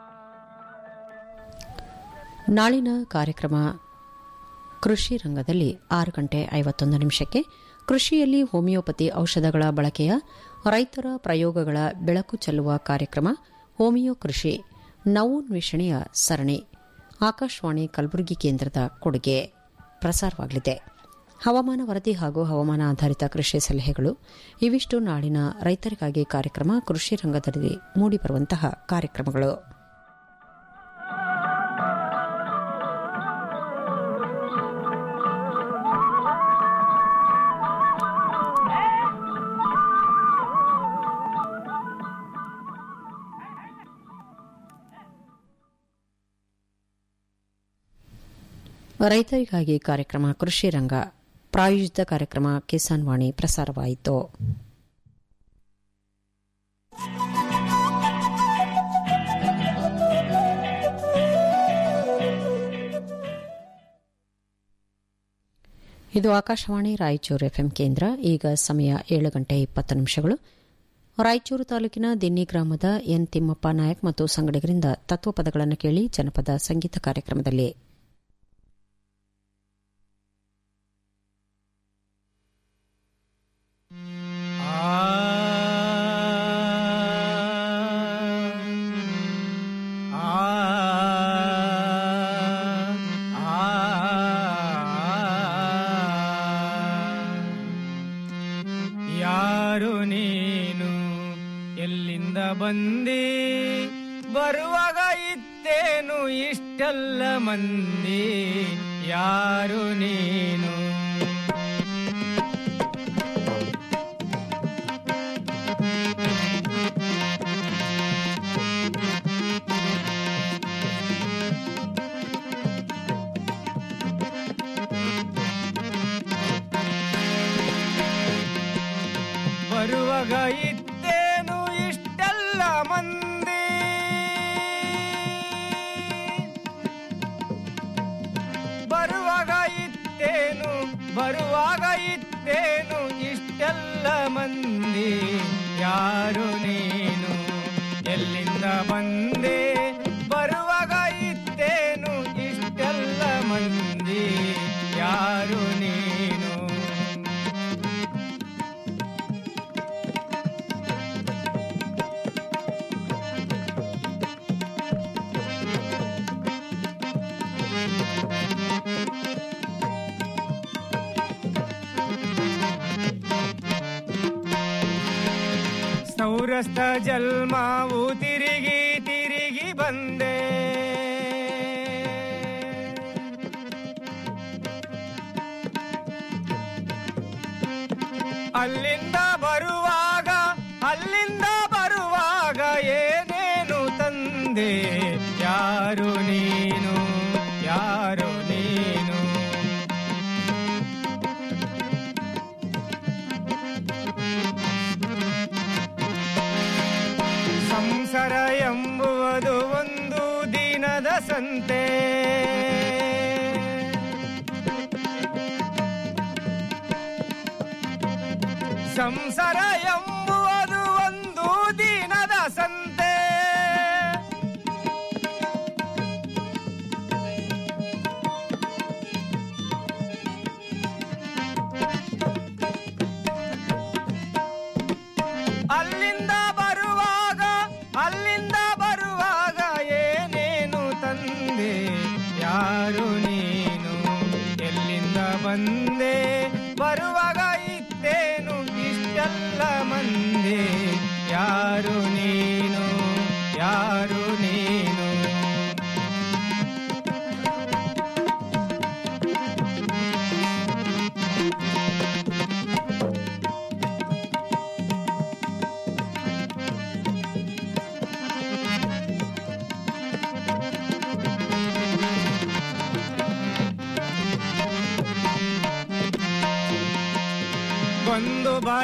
ನಾಳಿನ ಕಾರ್ಯಕ್ರಮ ಕೃಷಿ ರಂಗದಲ್ಲಿ ಆರು ಗಂಟೆ ಐವತ್ತೊಂದು ನಿಮಿಷಕ್ಕೆ ಕೃಷಿಯಲ್ಲಿ ಹೋಮಿಯೋಪತಿ ಔಷಧಗಳ ಬಳಕೆಯ ರೈತರ ಪ್ರಯೋಗಗಳ ಬೆಳಕು ಚೆಲ್ಲುವ ಕಾರ್ಯಕ್ರಮ ಹೋಮಿಯೋ ಕೃಷಿ ನವೋನ್ವೇಷಣೆಯ ಸರಣಿ ಆಕಾಶವಾಣಿ ಕಲಬುರಗಿ ಕೇಂದ್ರದ ಕೊಡುಗೆ ಪ್ರಸಾರವಾಗಲಿದೆ ಹವಾಮಾನ ವರದಿ ಹಾಗೂ ಹವಾಮಾನ ಆಧಾರಿತ ಕೃಷಿ ಸಲಹೆಗಳು ಇವಿಷ್ಟು ನಾಳಿನ ರೈತರಿಗಾಗಿ ಕಾರ್ಯಕ್ರಮ ಕೃಷಿ ರಂಗದಲ್ಲಿ ಮೂಡಿಬರುವಂತಹ ಕಾರ್ಯಕ್ರಮಗಳು ರೈತರಿಗಾಗಿ ಕಾರ್ಯಕ್ರಮ ಕೃಷಿ ರಂಗ ಪ್ರಾಯೋಜಿತ ಕಾರ್ಯಕ್ರಮ ಕಿಸಾನ್ ವಾಣಿ ಪ್ರಸಾರವಾಯಿತು ಇದು ಆಕಾಶವಾಣಿ ರಾಯಚೂರು ಎಫ್ಎಂ ಕೇಂದ್ರ ಈಗ ಸಮಯ ಏಳು ಗಂಟೆ ಇಪ್ಪತ್ತು ನಿಮಿಷಗಳು ರಾಯಚೂರು ತಾಲೂಕಿನ ದಿನ್ನಿ ಗ್ರಾಮದ ಎನ್ ತಿಮ್ಮಪ್ಪ ನಾಯಕ್ ಮತ್ತು ಸಂಗಡಿಗರಿಂದ ತತ್ವಪದಗಳನ್ನು ಕೇಳಿ ಜನಪದ ಸಂಗೀತ ಕಾರ್ಯಕ್ರಮದಲ್ಲಿ ಯಾರು ನೀನು ಎಲ್ಲಿಂದ ಬಂದಿ ಬರುವಾಗ ಇತ್ತೇನು ಇಷ್ಟಲ್ಲ ಮಂದಿ ಯಾರು ನೀನು ಬರುವಾಗ ಇತ್ತೇನು ಇಷ್ಟಲ್ಲ ಮಂದಿ ಬರುವಾಗ ಇತ್ತೇನು ಬರುವಾಗ ಇತ್ತೇನು ಇಷ್ಟಲ್ಲ ಮಂದಿ ಯಾರು ನೀನು ಎಲ್ಲಿಂದ ಬಂದೆ ಬರುವಾಗ ಇತ್ತೇನು ಇಷ್ಟಲ್ಲ ಮಂದಿ ಯಾರು ನೀನು ಸೌರಸ್ಥ ಜಲ್ಮಾವು ತಿರುಗಿ ತಿರುಗಿ ಬಂದೆ ಅಲ್ಲಿಂದ ಬರುವಾಗ ಅಲ್ಲಿಂದ ಬರುವಾಗ ಏನೇನು ತಂದೆ ಯಾರು ನೀನು ಯಾರು ನೀನು ಸಂಸಾರ ಎಂಬುವುದು ಒಂದು ದಿನದ ಸಂತೆ ಸಂಸಾರ ಎಂಬುವುದು ಒಂದು ದಿನದ ಸಂತೆ ಅಲ್ಲಿಂದ ಬರುವಾಗ ಅಲ್ಲಿಂದ ಬರುವಾಗ ಏನೇನು ತಂದೆ ಯಾರು ನೀನು ಎಲ್ಲಿಂದ ಬಂದೆ ಬರುವಾಗ ಇತ್ತೇನು ಇಷ್ಟೆಲ್ಲ ಮಂದಿ ಯಾರು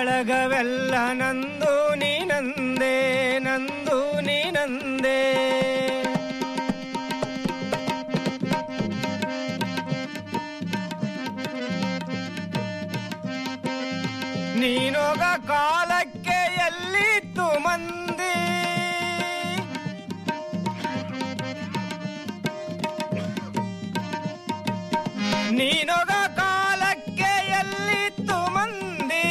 ಬಳಗವೆಲ್ಲ ನಂದು ನೀನಂದೇ ನಂದು ನೀನಂದೇ ನೀನೋಗ ಕಾಲಕ್ಕೆ ಎಲ್ಲಿತ್ತು ಮಂದಿ ನೀನೊಗ ಕಾಲಕ್ಕೆ ಎಲ್ಲಿತ್ತು ಮಂದಿ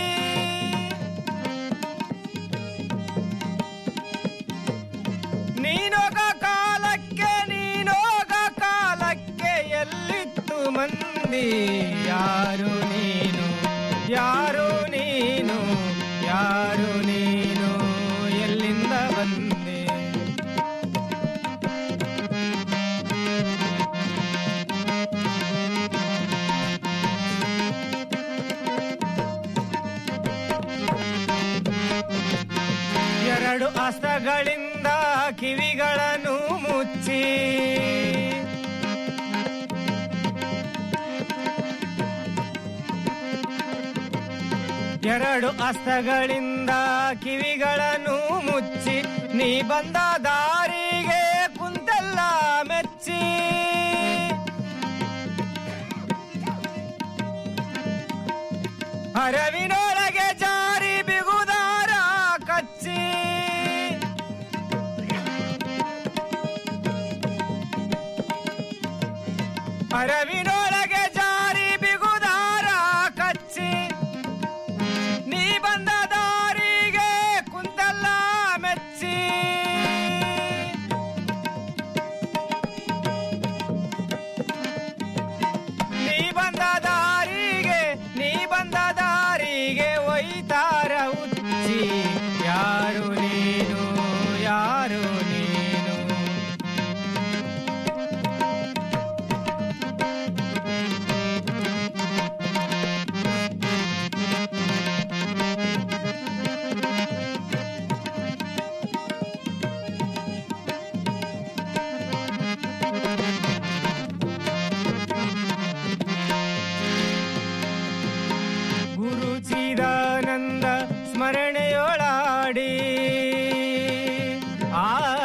ನೀನೊಗ ಕಾಲಕ್ಕೆ ನೀನೋಗ ಕಾಲಕ್ಕೆ ಎಲ್ಲಿತ್ತು ಮಂದಿ ಯಾರು ನೀನು ಯಾರು ನೀನು ಯಾರು ನೀನು ಎಲ್ಲಿಂದ ಬಂದೆ ಎರಡು ಹಸ್ತಗಳಿಂದ ಕಿವಿಗಳನ್ನು ಮುಚ್ಚಿ ಎರಡು ಹಸ್ತಗಳಿಂದ ಕಿವಿಗಳನ್ನು ಮುಚ್ಚಿ ನೀ ಬಂದ ದಾರಿಗೆ ಕುಂತೆಲ್ಲ ಮೆಚ್ಚಿ ಅರವಿನೊಳಗೆ ಜಾರಿ ಬಿಗುದಾರ ಕಚ್ಚಿ ಅರವಿನೊಳಗೆ ಜಾರಿ ಬಿಗುದಾರ ಕಚ್ಚಿ ನೀ ಬಂದ ದಾರಿಗೆ ಕುಂತಲ್ಲ ಮೆಚ್ಚಿ ನೀ ಬಂದ ದಾರಿಗೆ ನೀ ಬಂದ ದಾರಿಗೆ ಒಯ್ತಾರ ಉಚ್ಚಿ ಯಾರು ನೀನು ಯಾರು ನೀನು ಗುರು ಚಿದಾನಂದ ಸ್ಮರಣೆಯೊಳಾಡಿ ಆ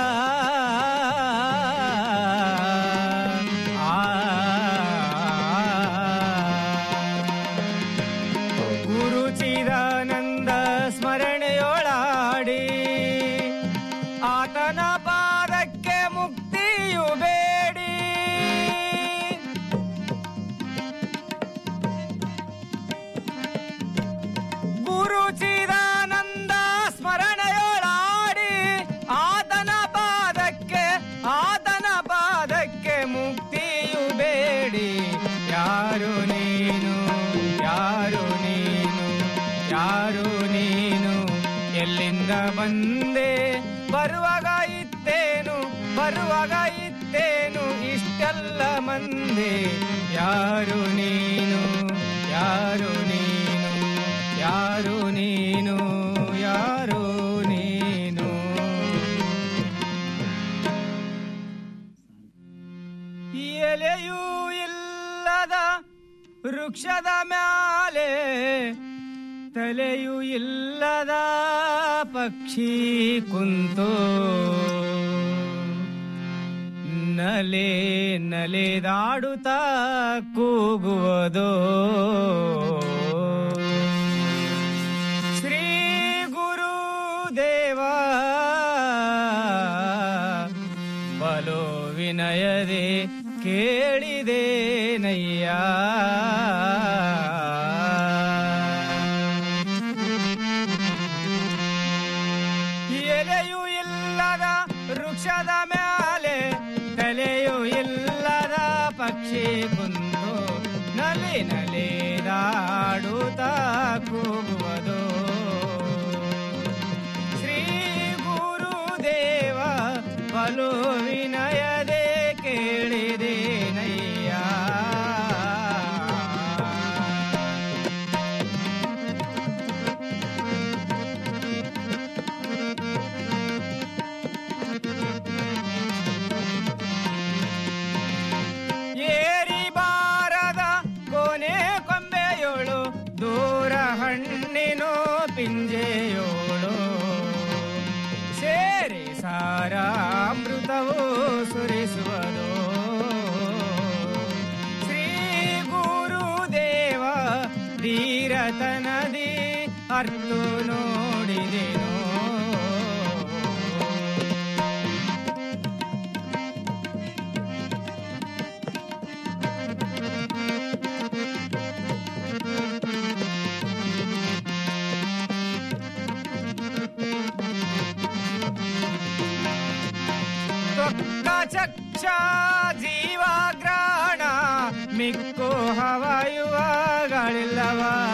ಆ, ಗುರು ಚಿದಾನಂದ ಸ್ಮರಣೆಯೊಳಾಡಿ ಆತನ ಪಾದಕ್ಕೆ ಮುಕ್ತಿಯು ಬೇಡಿ ಗುರು ಚಿದಾನಂದ ಸ್ಮರಣೆಯೊಳಾಡಿ ಆತನ ಪಾದಕ್ಕೆ ಆತನ ಪಾದಕ್ಕೆ ಮುಕ್ತಿಯು ಬೇಡಿ ಯಾರು ನೀನು ಯಾರು ನೀನು ಯಾರು ನೀನು ಎಲ್ಲಿಂದ ಬಂದೆ ಬರುವಾಗ ಇತ್ತೇನು ಬರುವಾಗ ಇತ್ತೇನು ಇಷ್ಟೆಲ್ಲ ಮಂದೆ ಯಾರು ನೀನು ಯಾರು ನೀನು ಯಾರು ನೀನು ಯಾರು ನೀನು ಎಲೆಯೂ ಇಲ್ಲದ ವೃಕ್ಷದ ಮ್ಯಾಲೆ ತಲೆಯೂ ಇಲ್ಲದ ಪಕ್ಷಿ ಕುಂತು ನಲೆ ನಲೆದಾಡುತ್ತಾ ಕೂಗುವುದೋ ಶ್ರೀ ಗುರುದೇವ ಬಲೋ ವಿನಯದೆ ಕೇಳಿದೇನಯ್ಯ ಎಲೆಯೂ ಇಲ್ಲದ ವೃಕ್ಷದ ಮ್ಯಾಲೆ ತಲೆಯೂ ಇಲ್ಲದ ಪಕ್ಷಿ ಕುಂದು ನಲಿ ನಲಿದಾಡುತ್ತಾ ಕೂಗುವುದು ಶ್ರೀ ಗುರುದೇವ ಬಲು ವಿನಯದೆ ಕೇಳಿದೇನಯ್ಯ ಪಿಂಜೆಯೋಳು ಸೇರಿ ಸಾರ ಅಮೃತವು ಸುರಿಸುವುದು ಶ್ರೀ ಗುರುದೇವ ಧೀರತನದಿ ಅರ್ತು ನೋಡಿದೆನು ತ್ವಕ್ಕ ಚಕ್ಷ ಜೀವಾಗ್ರಾಣ ಮಿಕ್ಕು ಹವಾಯುವಗಳಿಲ್ಲವ